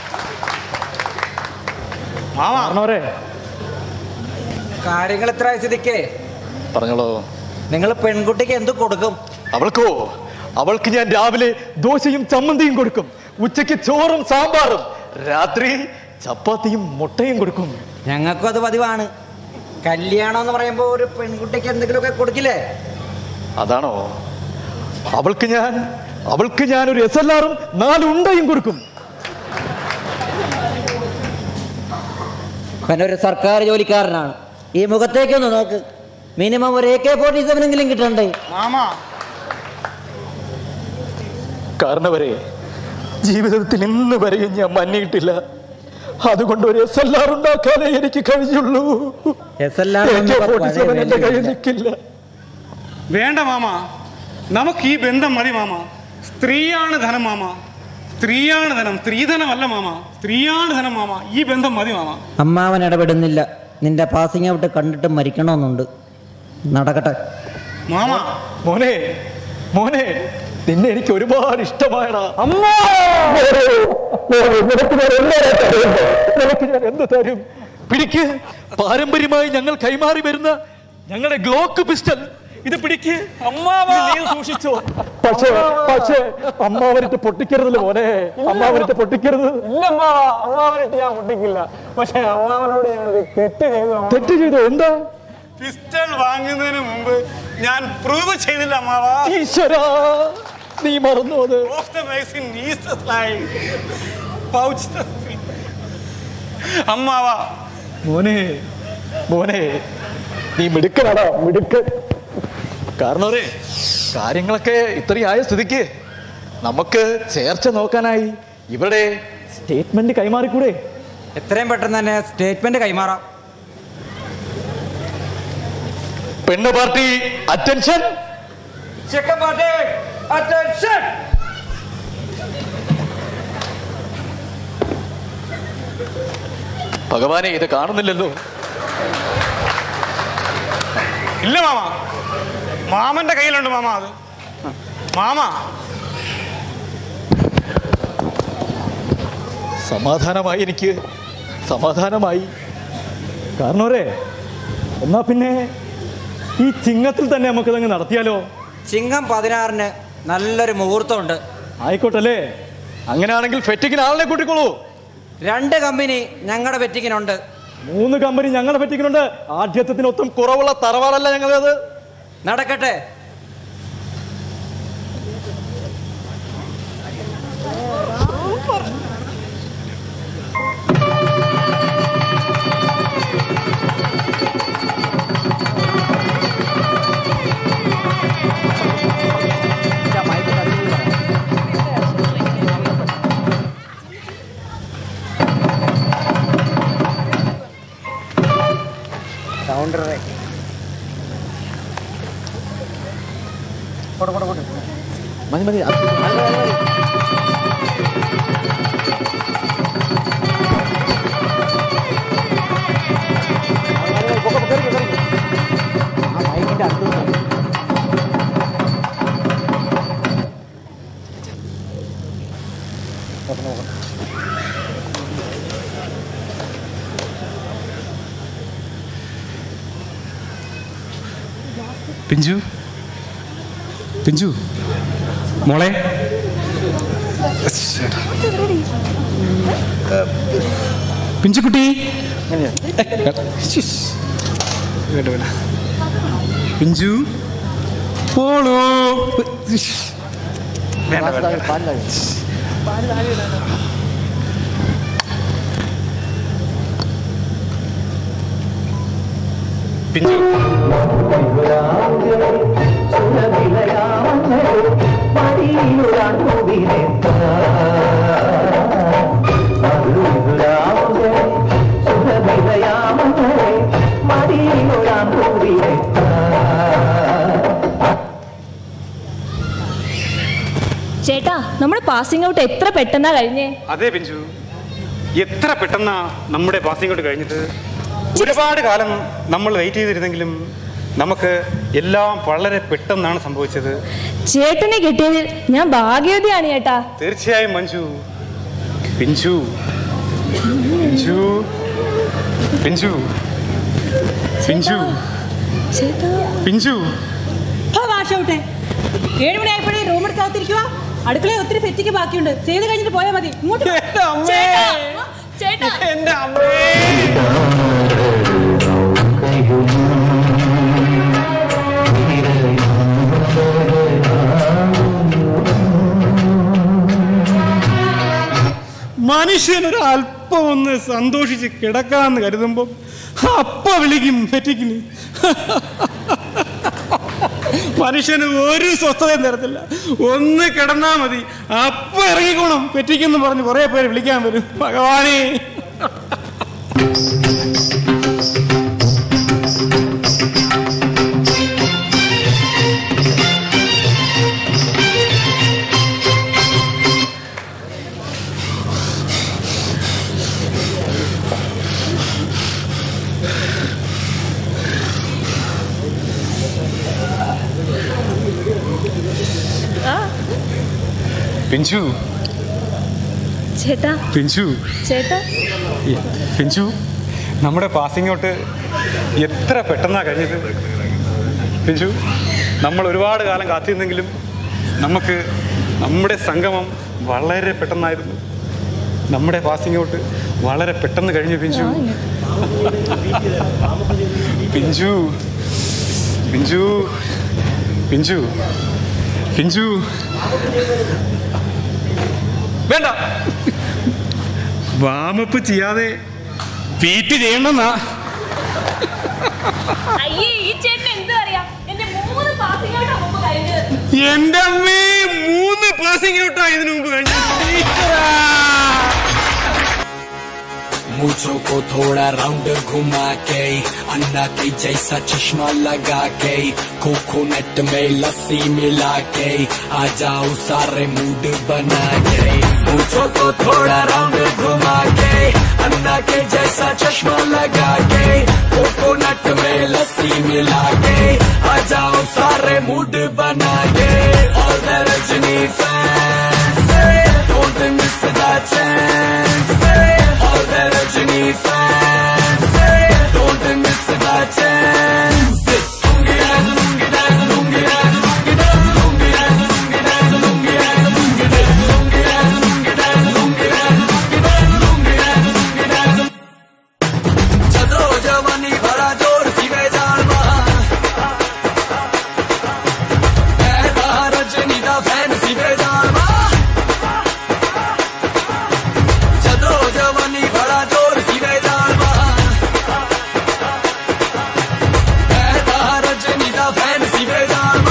മാമാറേ കാര്യങ്ങൾ ഇത്ര സ്ഥിതിക്ക് പറഞ്ഞോളൂ നിങ്ങൾ പെൺകുട്ടിക്ക് എന്ത് കൊടുക്കും അവൾക്കോ അവൾക്ക് ഞാൻ രാവിലെ ദോശയും ചമ്മന്തിയും കൊടുക്കും ഉച്ചയ്ക്ക് ചോറും സാമ്പാറും രാത്രി ചപ്പാത്തിയും മുട്ടയും കൊടുക്കും ഞങ്ങൾക്കും അത് പതിവാണ് കല്യാണം എന്ന് പറയുമ്പോൾ ഒരു പെൺകുട്ടിക്ക് എന്തെങ്കിലുമൊക്കെ കൊടുക്കില്ലേ അതാണോ അവൾക്ക് ഞാൻ അവൾക്ക് ഞാൻ ഒരു എസ് എൽ ആറും നാല് ഉണ്ടയും കൊടുക്കും പിന്നെ ഒരു സർക്കാർ ജോലിക്കാരനാണ് ഈ മുഖത്തേക്കൊന്ന് നോക്ക് മിനിമം ഒരു എ കെ ഫോർട്ടി സെവൻ എങ്കിലും കിട്ടണ്ടേ മാമാ കാരണവരെ ജീവിതത്തിൽ ഇന്ന് വരെയും ഞാൻ മന്നിയിട്ടില്ല അതുകൊണ്ട് ഒരു എസ് എൽ ആർ ഉണ്ടാക്കാനേ എനിക്ക് കഴിഞ്ഞുള്ളൂ SLR ഒന്നും ഇപ്പൊ പഴയ എന്റെ കയ്യിൽ വിലയില്ല. നിൽക്കില്ല വേണ്ട മാമ നമുക്ക് ഈ ബന്ധം മതി മാമ സ്ത്രീയാണ് ധനം മാമ സ്ത്രീയാണ് ധനം സ്ത്രീധനമല്ല മാമ സ്ത്രീയാണ് ധനം മാമ ഈ ബന്ധം മതി മാമ അമ്മാവൻ ഇടപെടുന്നില്ല നിന്റെ പാസിംഗ് ഔട്ട് കണ്ടിട്ട് മരിക്കണമെന്നുണ്ട് നടക്കട്ടെ മാമ മോനെ മോനെ നിന്നെ എനിക്ക് ഒരുപാട് ഇഷ്ടമായടാ അമ്മ നിനക്ക് ഞാൻ എന്താ തരുന്നത്? നിനക്ക് ഞാൻ എന്ത് തരും പിടിക്ക് പാരമ്പര്യമായി ഞങ്ങൾ കൈമാറി വരുന്ന ഞങ്ങളുടെ ഗ്ലോക്ക് പിസ്റ്റൽ ഇത് പിടിക്ക് അമ്മാവാ നീ സൂക്ഷിച്ചോ പക്ഷേ പക്ഷേ അമ്മാവനിട്ട് പൊട്ടിക്കരുതല്ലോ മോനെ അമ്മാവനിട്ട് പൊട്ടിക്കരുത് അമ്മാവനിട്ട് ഞാൻ പൊട്ടിക്കില്ല പക്ഷെ അമ്മാവനോട് ഞാൻ തെറ്റ് ചെയ്തു തെറ്റ് ചെയ്തോ എന്താ പിസ്റ്റൾ വാങ്ങുന്നതിന് മുമ്പ് ഞാൻ പ്രൂവ് ചെയ്തില്ല അമ്മാവാ ഈശ്വരാ നീ മറന്നു അത് Off the magazine is the slide. Pouch the അമ്മാവാ മോനെ മോനെ നീ മിടുക്കനാടാ മിടുക്കൻ കാരണം കാര്യങ്ങളൊക്കെ ഇത്രയായ സ്ഥിതിക്ക് നമുക്ക് ചേർച്ച നോക്കാനായി ഇവരുടെ സ്റ്റേറ്റ്മെന്റ് കൈമാറിക്കൂടെ എത്രയും പെട്ടെന്ന് തന്നെ സ്റ്റേറ്റ്മെന്റ് കൈമാറാം പെണ്ണ് പാർട്ടി അറ്റൻഷൻ ചെക്കൻ പാർട്ടി അറ്റൻഷൻ ഭഗവാനെ ഇത് കാണുന്നില്ലല്ലോ ഇല്ല മാമ മാമന്റെ കയ്യിലുണ്ട് മാമ അത് മാമ സമാധാനമായി എനിക്ക് സമാധാനമായി കാരണവരെ എന്നാ പിന്നെ ഈ ചിങ്ങത്തിൽ തന്നെ നമുക്കിതങ്ങ് നടത്തിയാലോ ചിങ്ങം പതിനാറിന് നല്ലൊരു മുഹൂർത്തമുണ്ട് ആയിക്കോട്ടല്ലേ അങ്ങനെയാണെങ്കിൽ ഫെറ്റിക്കിന് ആളിനെ കൂട്ടിക്കോളൂ രണ്ട് കമ്പനി ഞങ്ങളുടെ വെറ്റിക്കിനുണ്ട് മൂന്ന് കമ്പനി ഞങ്ങളെ പറ്റിക്കുന്നുണ്ട് ആദ്യത്വത്തിനൊത്തും കുറവുള്ള തറവാടല്ല ഞങ്ങളത് നടക്കട്ടെ കൗണ്ടറേ മതി മതി പിഞ്ചു പിഞ്ചു മോളെ പിഞ്ചുക്കുട്ടി പിഞ്ചു പോളൂ വേണ്ട വേണ്ട പിഞ്ചു ചേട്ടാ നമ്മൾ പാസിംഗ് ഔട്ട് എത്ര പെട്ടെന്നാ കഴിഞ്ഞേ അതെ പിഞ്ചു എത്ര പെട്ടെന്നാ നമ്മുടെ പാസിംഗ് ഔട്ട് കഴിഞ്ഞത് ഒരുപാട് കാലം നമ്മൾ വെയിറ്റ് ചെയ്തിരുന്നെങ്കിലും നമുക്ക് എല്ലാം വളരെ പെട്ടെന്നാണ് സംഭവിച്ചത് ചേട്ടനെ കിട്ടിയതിൽ ഞാൻ ഭാഗ്യവതിയാണ് ചേട്ടാ തീർച്ചയായും മഞ്ജു പിഞ്ചു പിഞ്ചു പിഞ്ചു പിഞ്ചു ചേട്ടാ പിഞ്ചു വാഷൗട്ടെ ഏഴ് മണിയായപ്പോഴേ റൂം എടുത്താകത്തിരിക്കുക അടുക്കളയിൽ ഒത്തിരി സെറ്റിക്ക് ബാക്കിയുണ്ട് ചെയ്ത് കഴിഞ്ഞിട്ട് പോയാൽ മതി ഇങ്ങോട്ട് വാ. ചേട്ടാ, ചേട്ടാ എന്റെ അമ്മേ മനുഷ്യനൊരു അല്പം ഒന്ന് സന്തോഷിച്ച് കിടക്കാന്ന് കരുതുമ്പം അപ്പ വിളിക്കും ഫെറ്റിക്കിന് മനുഷ്യന് ഒരു സ്വസ്ഥതയും തരത്തില്ല ഒന്ന് കിടന്നാ മതി അപ്പ ഇറങ്ങിക്കോണം പെറ്റിക്കെന്ന് പറഞ്ഞ് കുറെ പേര് വിളിക്കാൻ വരും ഭഗവാനേ ആ, പിഞ്ചു ചേട്ടാ പിഞ്ചു ചേട്ടാ പിഞ്ചു നമ്മുടെ പാസിംഗ് ഔട്ട് എത്ര പെട്ടെന്നാ കഴിഞ്ഞത് പിഞ്ചു നമ്മൾ ഒരുപാട് കാലം കാത്തിരുന്നെങ്കിലും നമുക്ക് നമ്മുടെ സംഗമം വളരെ പെട്ടെന്നായിരുന്നു നമ്മുടെ പാസിംഗ് ഔട്ട് വളരെ പെട്ടെന്ന് കഴിഞ്ഞു പിഞ്ചു പിഞ്ചു പിഞ്ചു പിഞ്ചു പിഞ്ചു വേണ്ട വാമപ്പ് ചെയ്യാതെ പീറ്റ് ചെയ്യണമെന്നാ അയ്യേ ഈ ചേട്ടൻ എന്ത് അറിയാം എന്റെ മൂന്ന് പാസിംഗ് ഔട്ടാ മുമ്പ് കഴിഞ്ഞത് എന്റെ അമ്മേ മൂന്ന് പാസിംഗ് ഔട്ടാ ഇതിനു മുമ്പ് കഴിഞ്ഞു मूछों को थोड़ा राउंड घुमा के अन्ना के जैसा चश्मा लगा के कोकोनट में लस्सी मिला के आ जाओ सारे मूड बना के मूछों को थोड़ा राउंड घुमा के अन्ना के जैसा चश्मा लगा के कोकोनट में लस्सी मिला के आ जाओ सारे मूड बना के और the Rajni fans don't miss the chance all the Rajini fans don't miss the chance Lungi dance, lungi dance, lungi dance, lungi dance, lungi dance, lungi dance, lungi dance, lungi dance, lungi dance, lungi dance, lungi dance, lungi dance, lungi dance, lungi dance. चलो जवानी भरा जोर सी में जान रजनी दा फैन सी में जान चलो जवानी भरा जोर सी में जान रजनी दा फैन सी में जान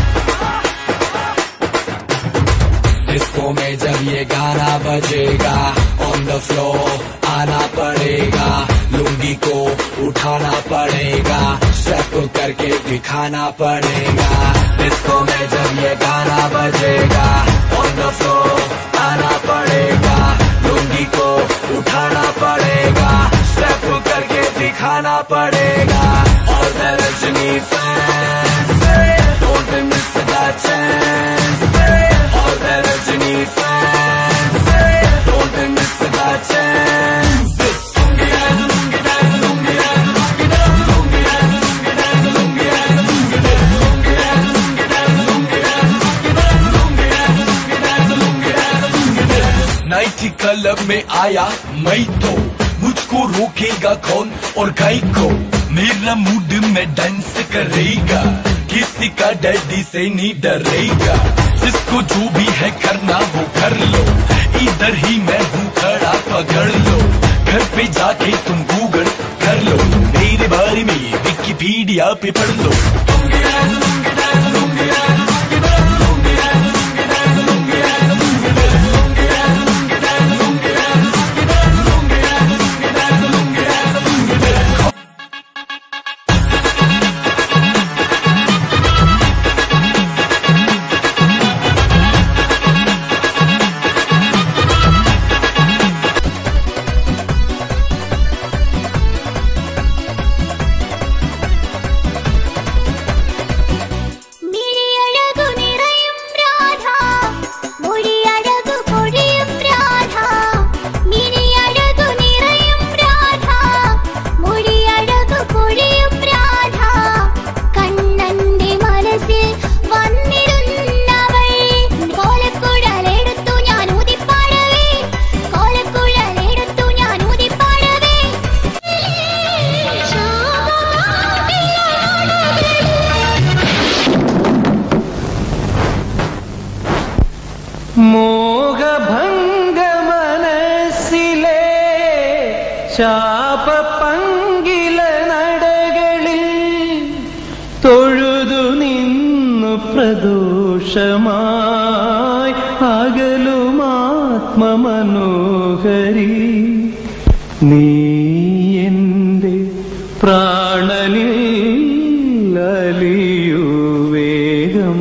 डिस्को में जब ये गाना बजेगा ऑन द फ्लोर आना पड़ेगा लुंगी को उठाना पड़ेगा स्टेप करके दिखाना पड़ेगा डिस्को में जब ये गाना बजेगा ऑन द फ्लोर आना पड़ेगा लुंगी को उठाना पड़ेगा स्टेप करके दिखाना पड़ेगा और the Rajni fans don't miss the chance और the Rajni fans don't miss the chance lungi dance, lungi dance, lungi dance, lungi dance, lungi dance, lungi dance, lungi dance, lungi dance, lungi dance, lungi dance, lungi dance, lungi dance, lungi dance, lungi dance, lungi dance. Nighty club में आया मैं तो मुझको रोकेगा कौन और गाय को मेरा मूड में डांस करेगा किसी का डैडी से नहीं डरेगा जिसको जो भी है करना वो कर लो इधर ही मैं हूँ खड़ा पकड़ लो घर पे जाके तुम गूगल कर लो मेरे बारे में विकिपीडिया पे पढ़ लो ശാപപ്പങ്കില നടകളിൽ തൊഴുതു നിന്നു പ്രദോഷമായി അകലുമാത്മമനോഹരി നീ എൻ്റെ പ്രാണനിൽ അലിയൂ വേഗം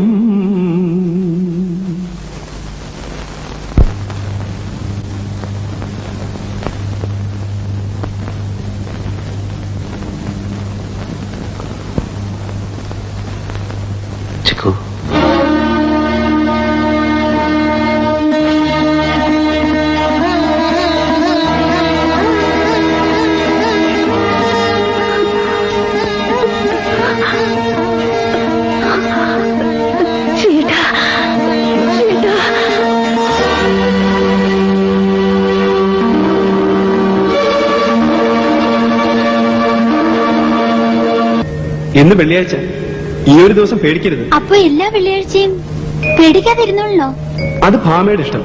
ചിക്കു ഇന്ന് വെള്ളിയാഴ്ച ഈ ഒരു ദിവസം പേടിക്കരുത് അപ്പൊ എല്ലാ വെള്ളിയാഴ്ചയും പേടിക്കാതിരുന്നോളോ അത് ഭാമയുടെ ഇഷ്ടം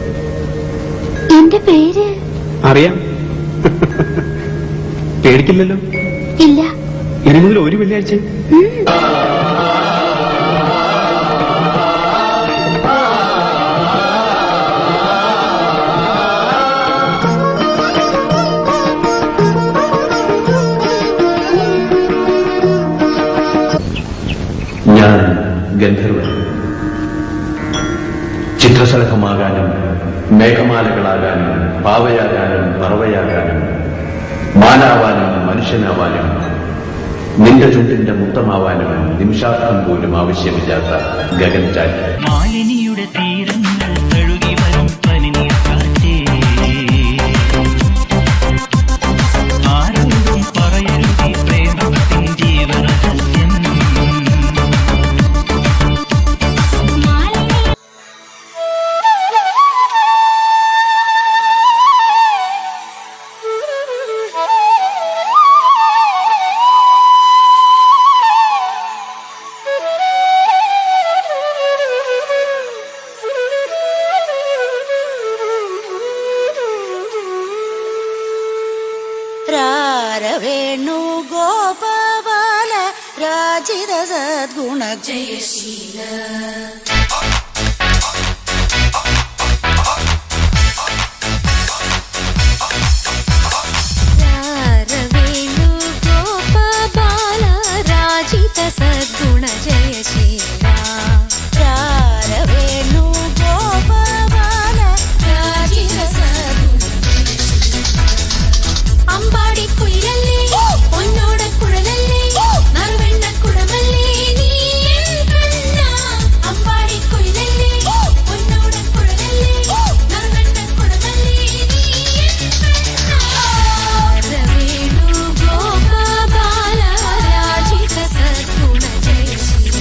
എന്റെ പേര് അറിയാം പേടിക്കില്ലല്ലോ ഇല്ല ഇനി മുതൽ ഒരു വെള്ളിയാഴ്ച ഞാൻ ഗന്ധർവൻ ചിത്രശലഭമാകാനും മേഘമാലകളാകാനും പാവയാകാനും പറവയാകാനും മാനാവാനും മനുഷ്യനാവാനും നിന്റെ ചുണ്ടിന്റെ മുത്തമാവാനും നിമിഷാർത്ഥം പോലും ആവശ്യമില്ലാത്ത ഗഗൻചാരി മാലിനിയുടെ തീരങ്ങൾ തഴുകി വരും പനിനീർ കാറ്റേ ആരോടും പറയരുതി പ്രേമത്തിൻ ജീവരഹസ്യം രാരവേണു ഗോപാല രാജിത സദ്ഗുണ ജയശീല രാരവേണു ഗോപബാല രാജിത സദ്ഗുണ ജയശീല രാരവേണു ഗോപാല രാജിത സദ്ഗുണ അമ്പാടി കുയിലല്ലേ പൊന്നോട കുഴലല്ലേ നറുവെണ്ണ കുടമല്ലേ നീ എൻ കണ്ണ അമ്പാടി കുയിലല്ലേ പൊന്നോട കുഴലല്ലേ നറുവെണ്ണ കുടമല്ലേ നീ എൻ കണ്ണ രവേണു ഗോപാല രാജിത സദ്ഗുണ ജയശീല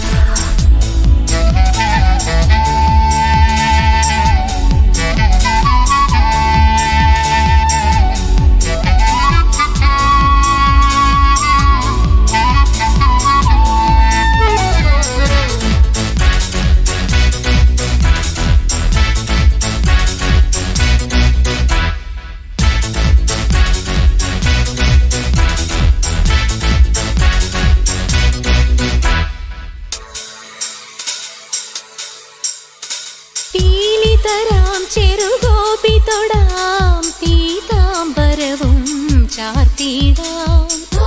പീലിതരാം ചെറുഗോപി തൊടാം പീതാംബരവും ചാർത്തിടാം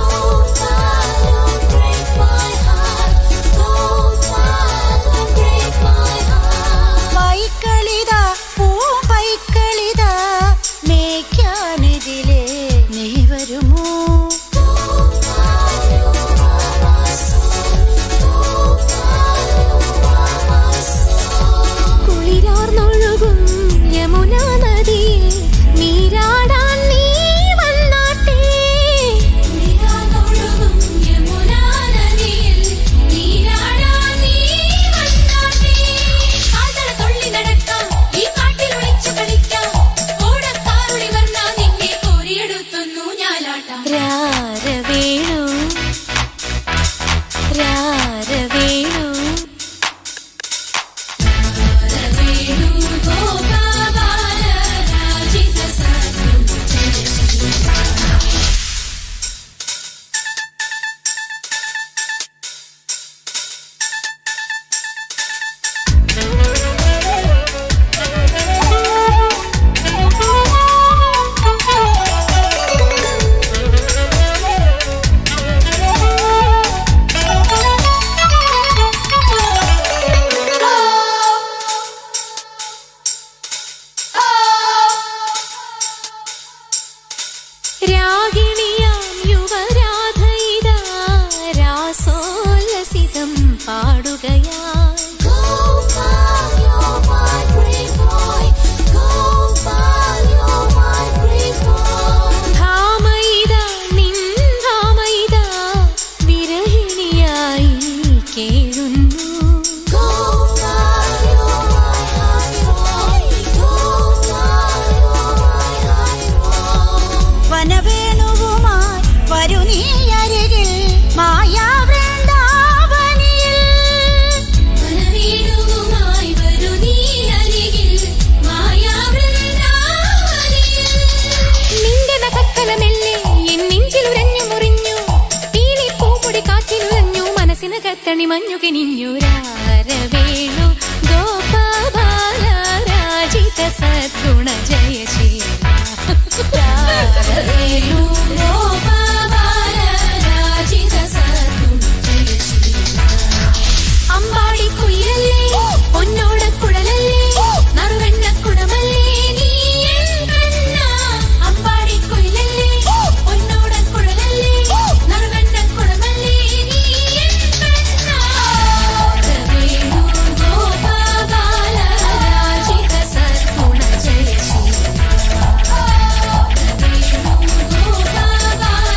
പൈക്കളിത പൂമ്പൈക്കളിത മേയ്ക്കാനെതിലെ നീ വരുമോ കുളിരാർന്നൊഴുകും യമുനാ നദിയിൽ നീരാടാൻ നീ വന്നാട്ടെ കുളിരാർന്നൊഴുകും യമുനാ നദിയിൽ നീരാടാൻ നീ വന്നാട്ടെ കാൽത്തട തുള്ളി നടക്കാം ഈ കാട്ടിൽ ഒളിച്ചു കളിക്കാം ഓടത്താറുളി വർണ്ണ നിന്നെ കോരിയെടുത്തുന്നു ഞാലാട്ടാം രാരവേണു രാരവേണു രവേണു ഗോപാല രാജിത സദ്ഗുണ ജയശ്രീ രാഗിണിയാം യുവരാധയിതാ രാസോല്ലസിതം പാടുകയാ ഭാമയിതാ നിൻ ഭാമയിതാ വിരഹിണിയായി കേഴുന്നു വനവേണുവുമായി വരു നീ അരികിൽ മായാവൃന്ദാവനിയിൽ വനവേണുവുമായി വരൂ നീ അരികിൽ മായാവൃന്ദാവനിയിൽ. നിന്റെ നഖക്കലമെല്ലെ എൻ നെഞ്ചിലുരഞ്ഞു മുറിഞ്ഞു പീലി പൂപ്പൊടി കാറ്റിലുലഞ്ഞു മനസ്സിന് കത്തണി മഞ്ഞു കിനിഞ്ഞു രാരവേണു ഗോപാല രാജിത സദ്ഗുണ ജയ ശ്രീ രാരവേണു ഗോപാല രാജിത സദ്ഗുണ ജയ ശ്രീ അമ്പാടി കുയിലല്ലേ പൊന്നോട കുഴലല്ലേ നറുവെണ്ണ കുടമല്ലേ നീ എൻ കണ്ണ അമ്പാടി കുയിലല്ലേ പൊന്നോട കുഴലല്ലേ നറുവെണ്ണ കുടമല്ലേ നീ എൻ കണ്ണ വേണു ഗോപാല രാജിത സദ്ഗുണ ജയ ശ്രീ വേണു ഗോപാല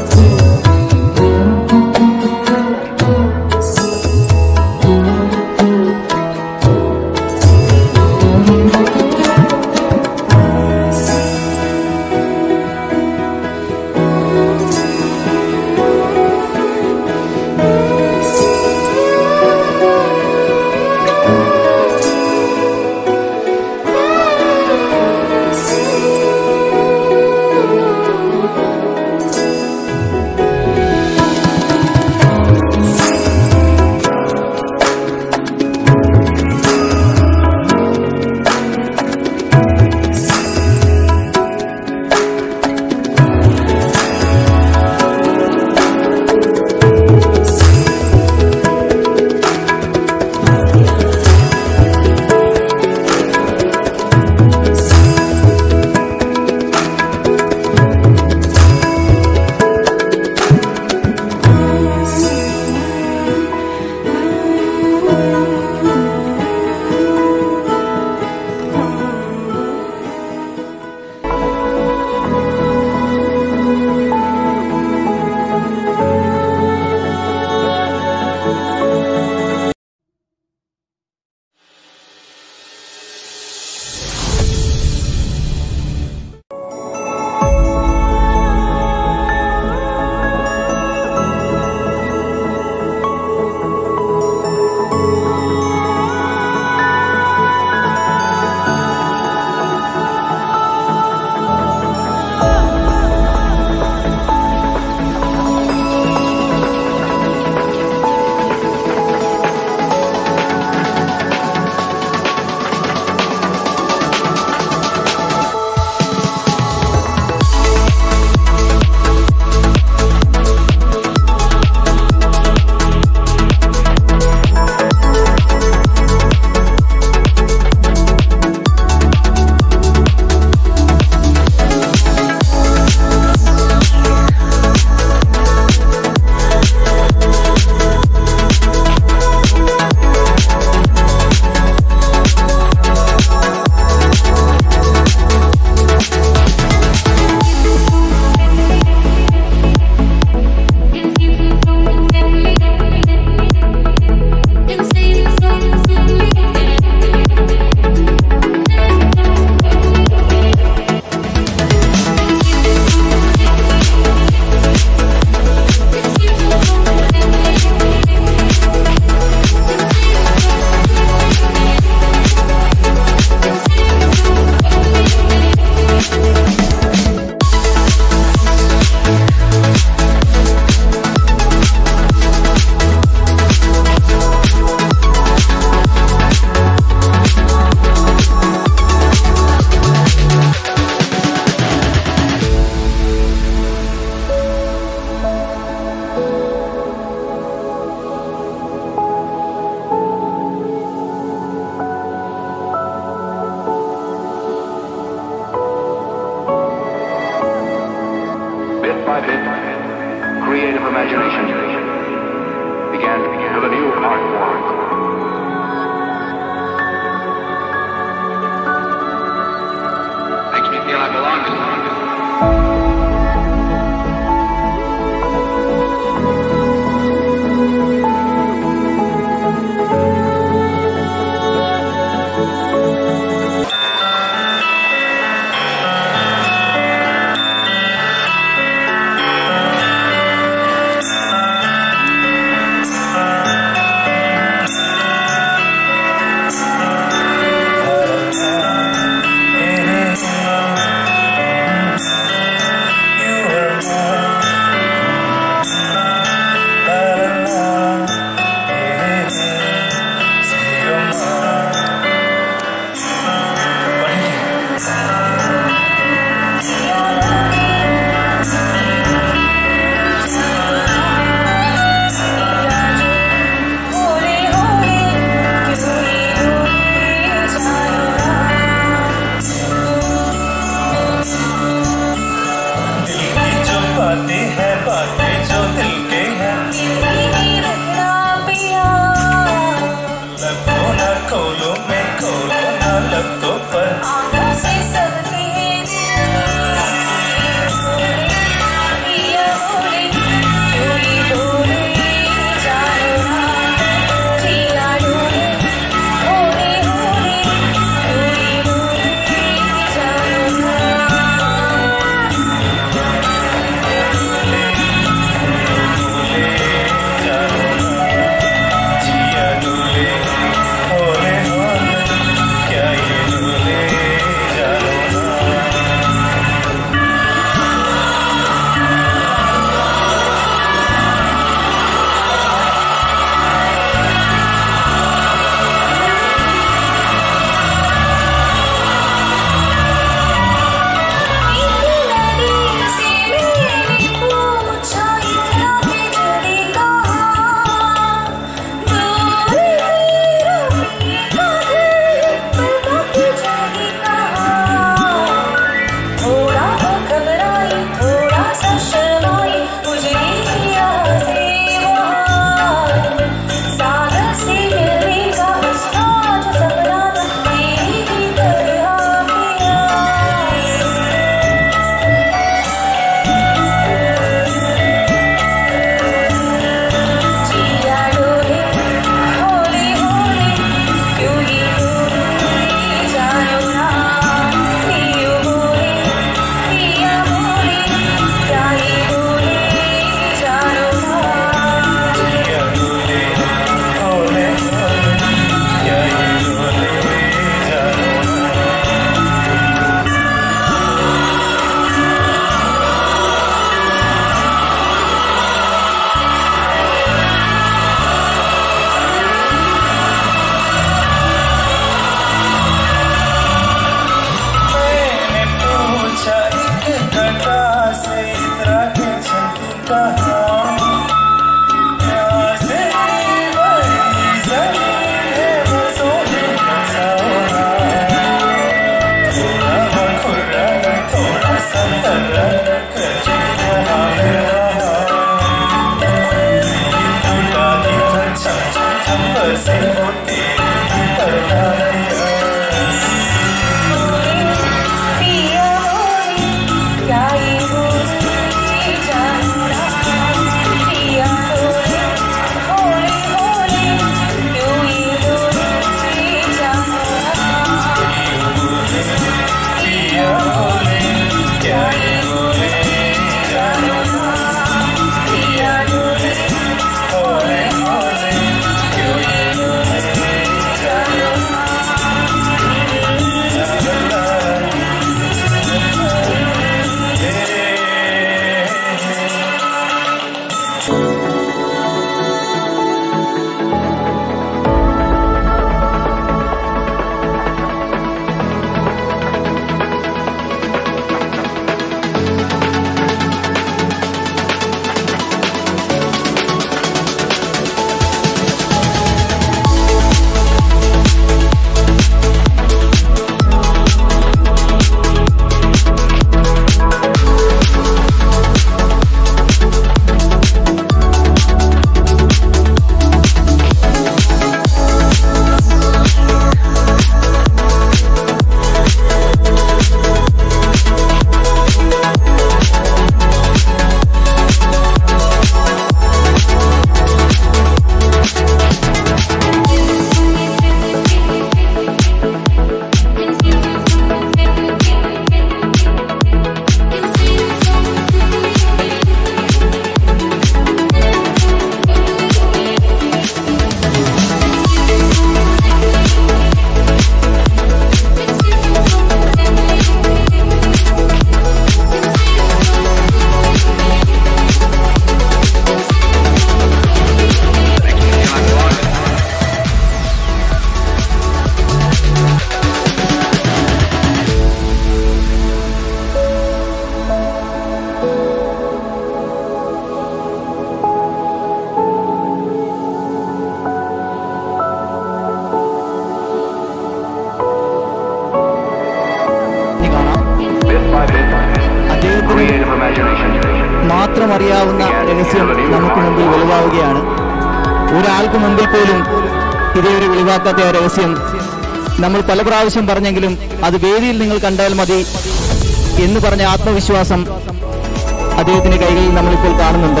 മാത്രം അറിയാവുന്ന രഹസ്യം നമുക്ക് മുമ്പിൽ വെളിവാവുകയാണ് ഒരാൾക്ക് മുമ്പിൽ പോലും ഇതേവരെ വെളിവാക്കാത്ത ആ രഹസ്യം നമ്മൾ പല പ്രാവശ്യം പറഞ്ഞെങ്കിലും അത് വേദിയിൽ നിങ്ങൾ കണ്ടാൽ മതി എന്ന് പറഞ്ഞ ആത്മവിശ്വാസം അദ്ദേഹത്തിന്റെ കൈകളിൽ നമ്മളിപ്പോൾ കാണുന്നുണ്ട്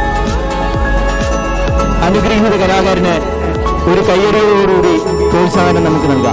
അനുഗ്രഹീത കലാകാരന് ഒരു കയ്യടിയോടുകൂടി പ്രോത്സാഹനം നമുക്ക് നൽകാം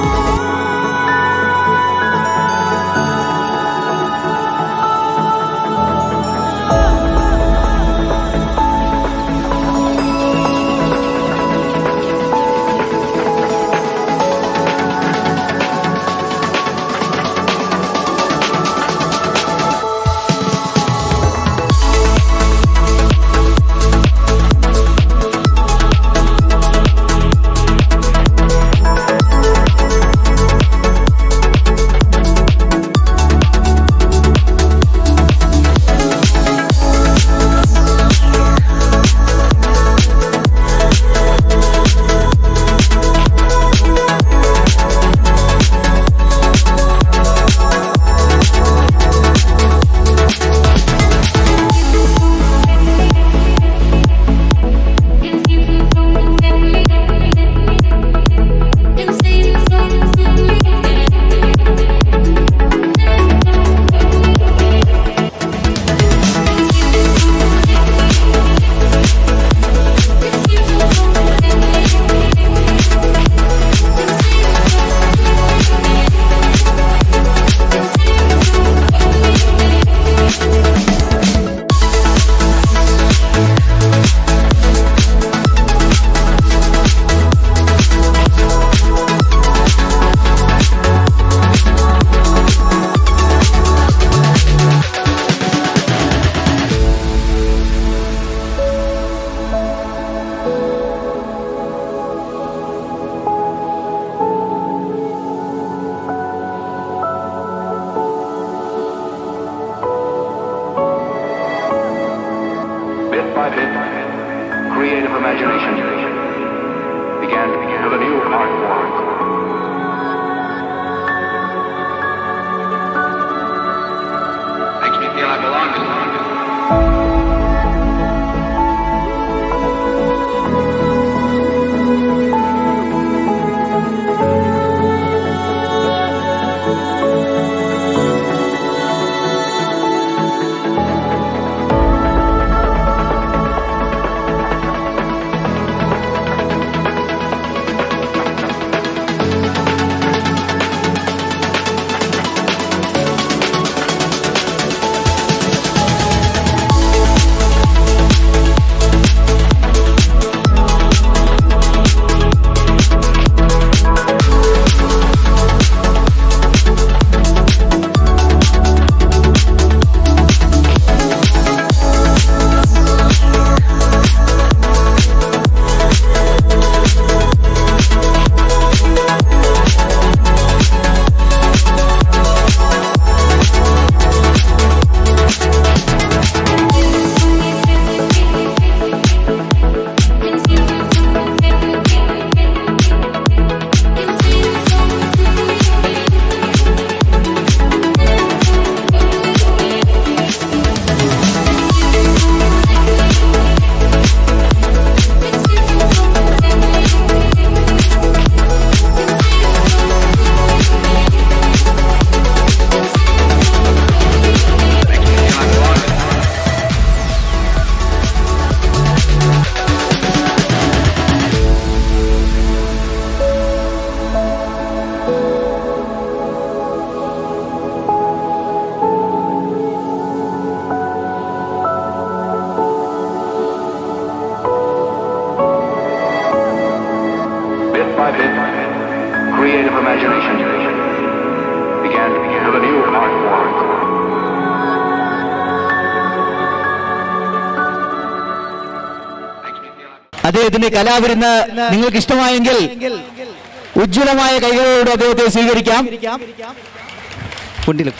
Bit by bit, creative imagination began with a new art form. Makes me feel I belong to something. creative imagination began to build a new art form. അദ്ദേഹത്തിന്റെ കലാവിരുന്ന് നിങ്ങൾക്ക് ഇഷ്ടമായെങ്കിൽ ഉജ്ജ്വലമായ കൈകളോട് അദ്ദേഹത്തെ സ്വീകരിക്കാം കുണ്ടിലും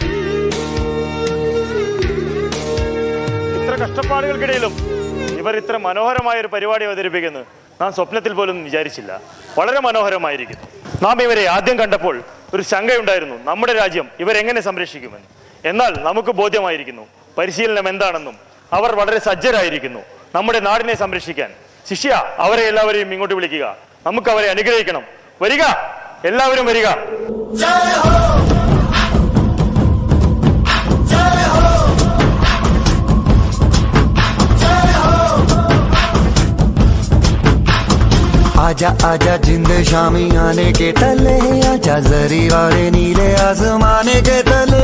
ഇത്ര കഷ്ടപ്പാടുകൾക്കിടയിലും ഇവർ ഇത്ര മനോഹരമായ ഒരു പരിപാടി അവതരിപ്പിക്കുന്നു നാം സ്വപ്നത്തിൽ പോലും വിചാരിച്ചില്ല വളരെ മനോഹരമായിരിക്കുന്നു നാം ഇവരെ ആദ്യം കണ്ടപ്പോൾ ഒരു ശങ്കയുണ്ടായിരുന്നു നമ്മുടെ രാജ്യം ഇവരെങ്ങനെ സംരക്ഷിക്കുമെന്ന് എന്നാൽ നമുക്ക് ബോധ്യമായിരിക്കുന്നു പരിശീലനം എന്താണെന്നും അവർ വളരെ സജ്ജരായിരിക്കുന്നു നമ്മുടെ നാടിനെ സംരക്ഷിക്കാൻ ശിഷ്യ അവരെ എല്ലാവരെയും ഇങ്ങോട്ട് വിളിക്കുക നമുക്ക് അവരെ അനുഗ്രഹിക്കണം വരിക എല്ലാവരും വരിക आजा आजा जिंद शामी आने के तले आजा जरी वाले नीले आसमाने के तले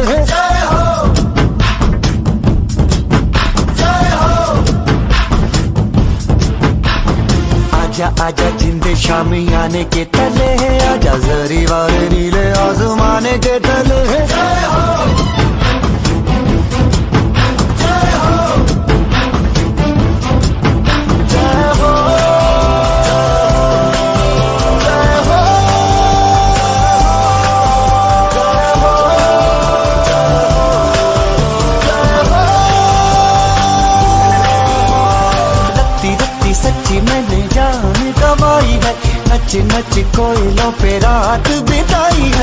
आजा आजा जिंद शामी आने के तले आजा जरी वाले नीले आसमाने के तले रत्ती रत्ती सच्ची मैंने जान गवाई है नच नच कोयलों पे रात बिताई है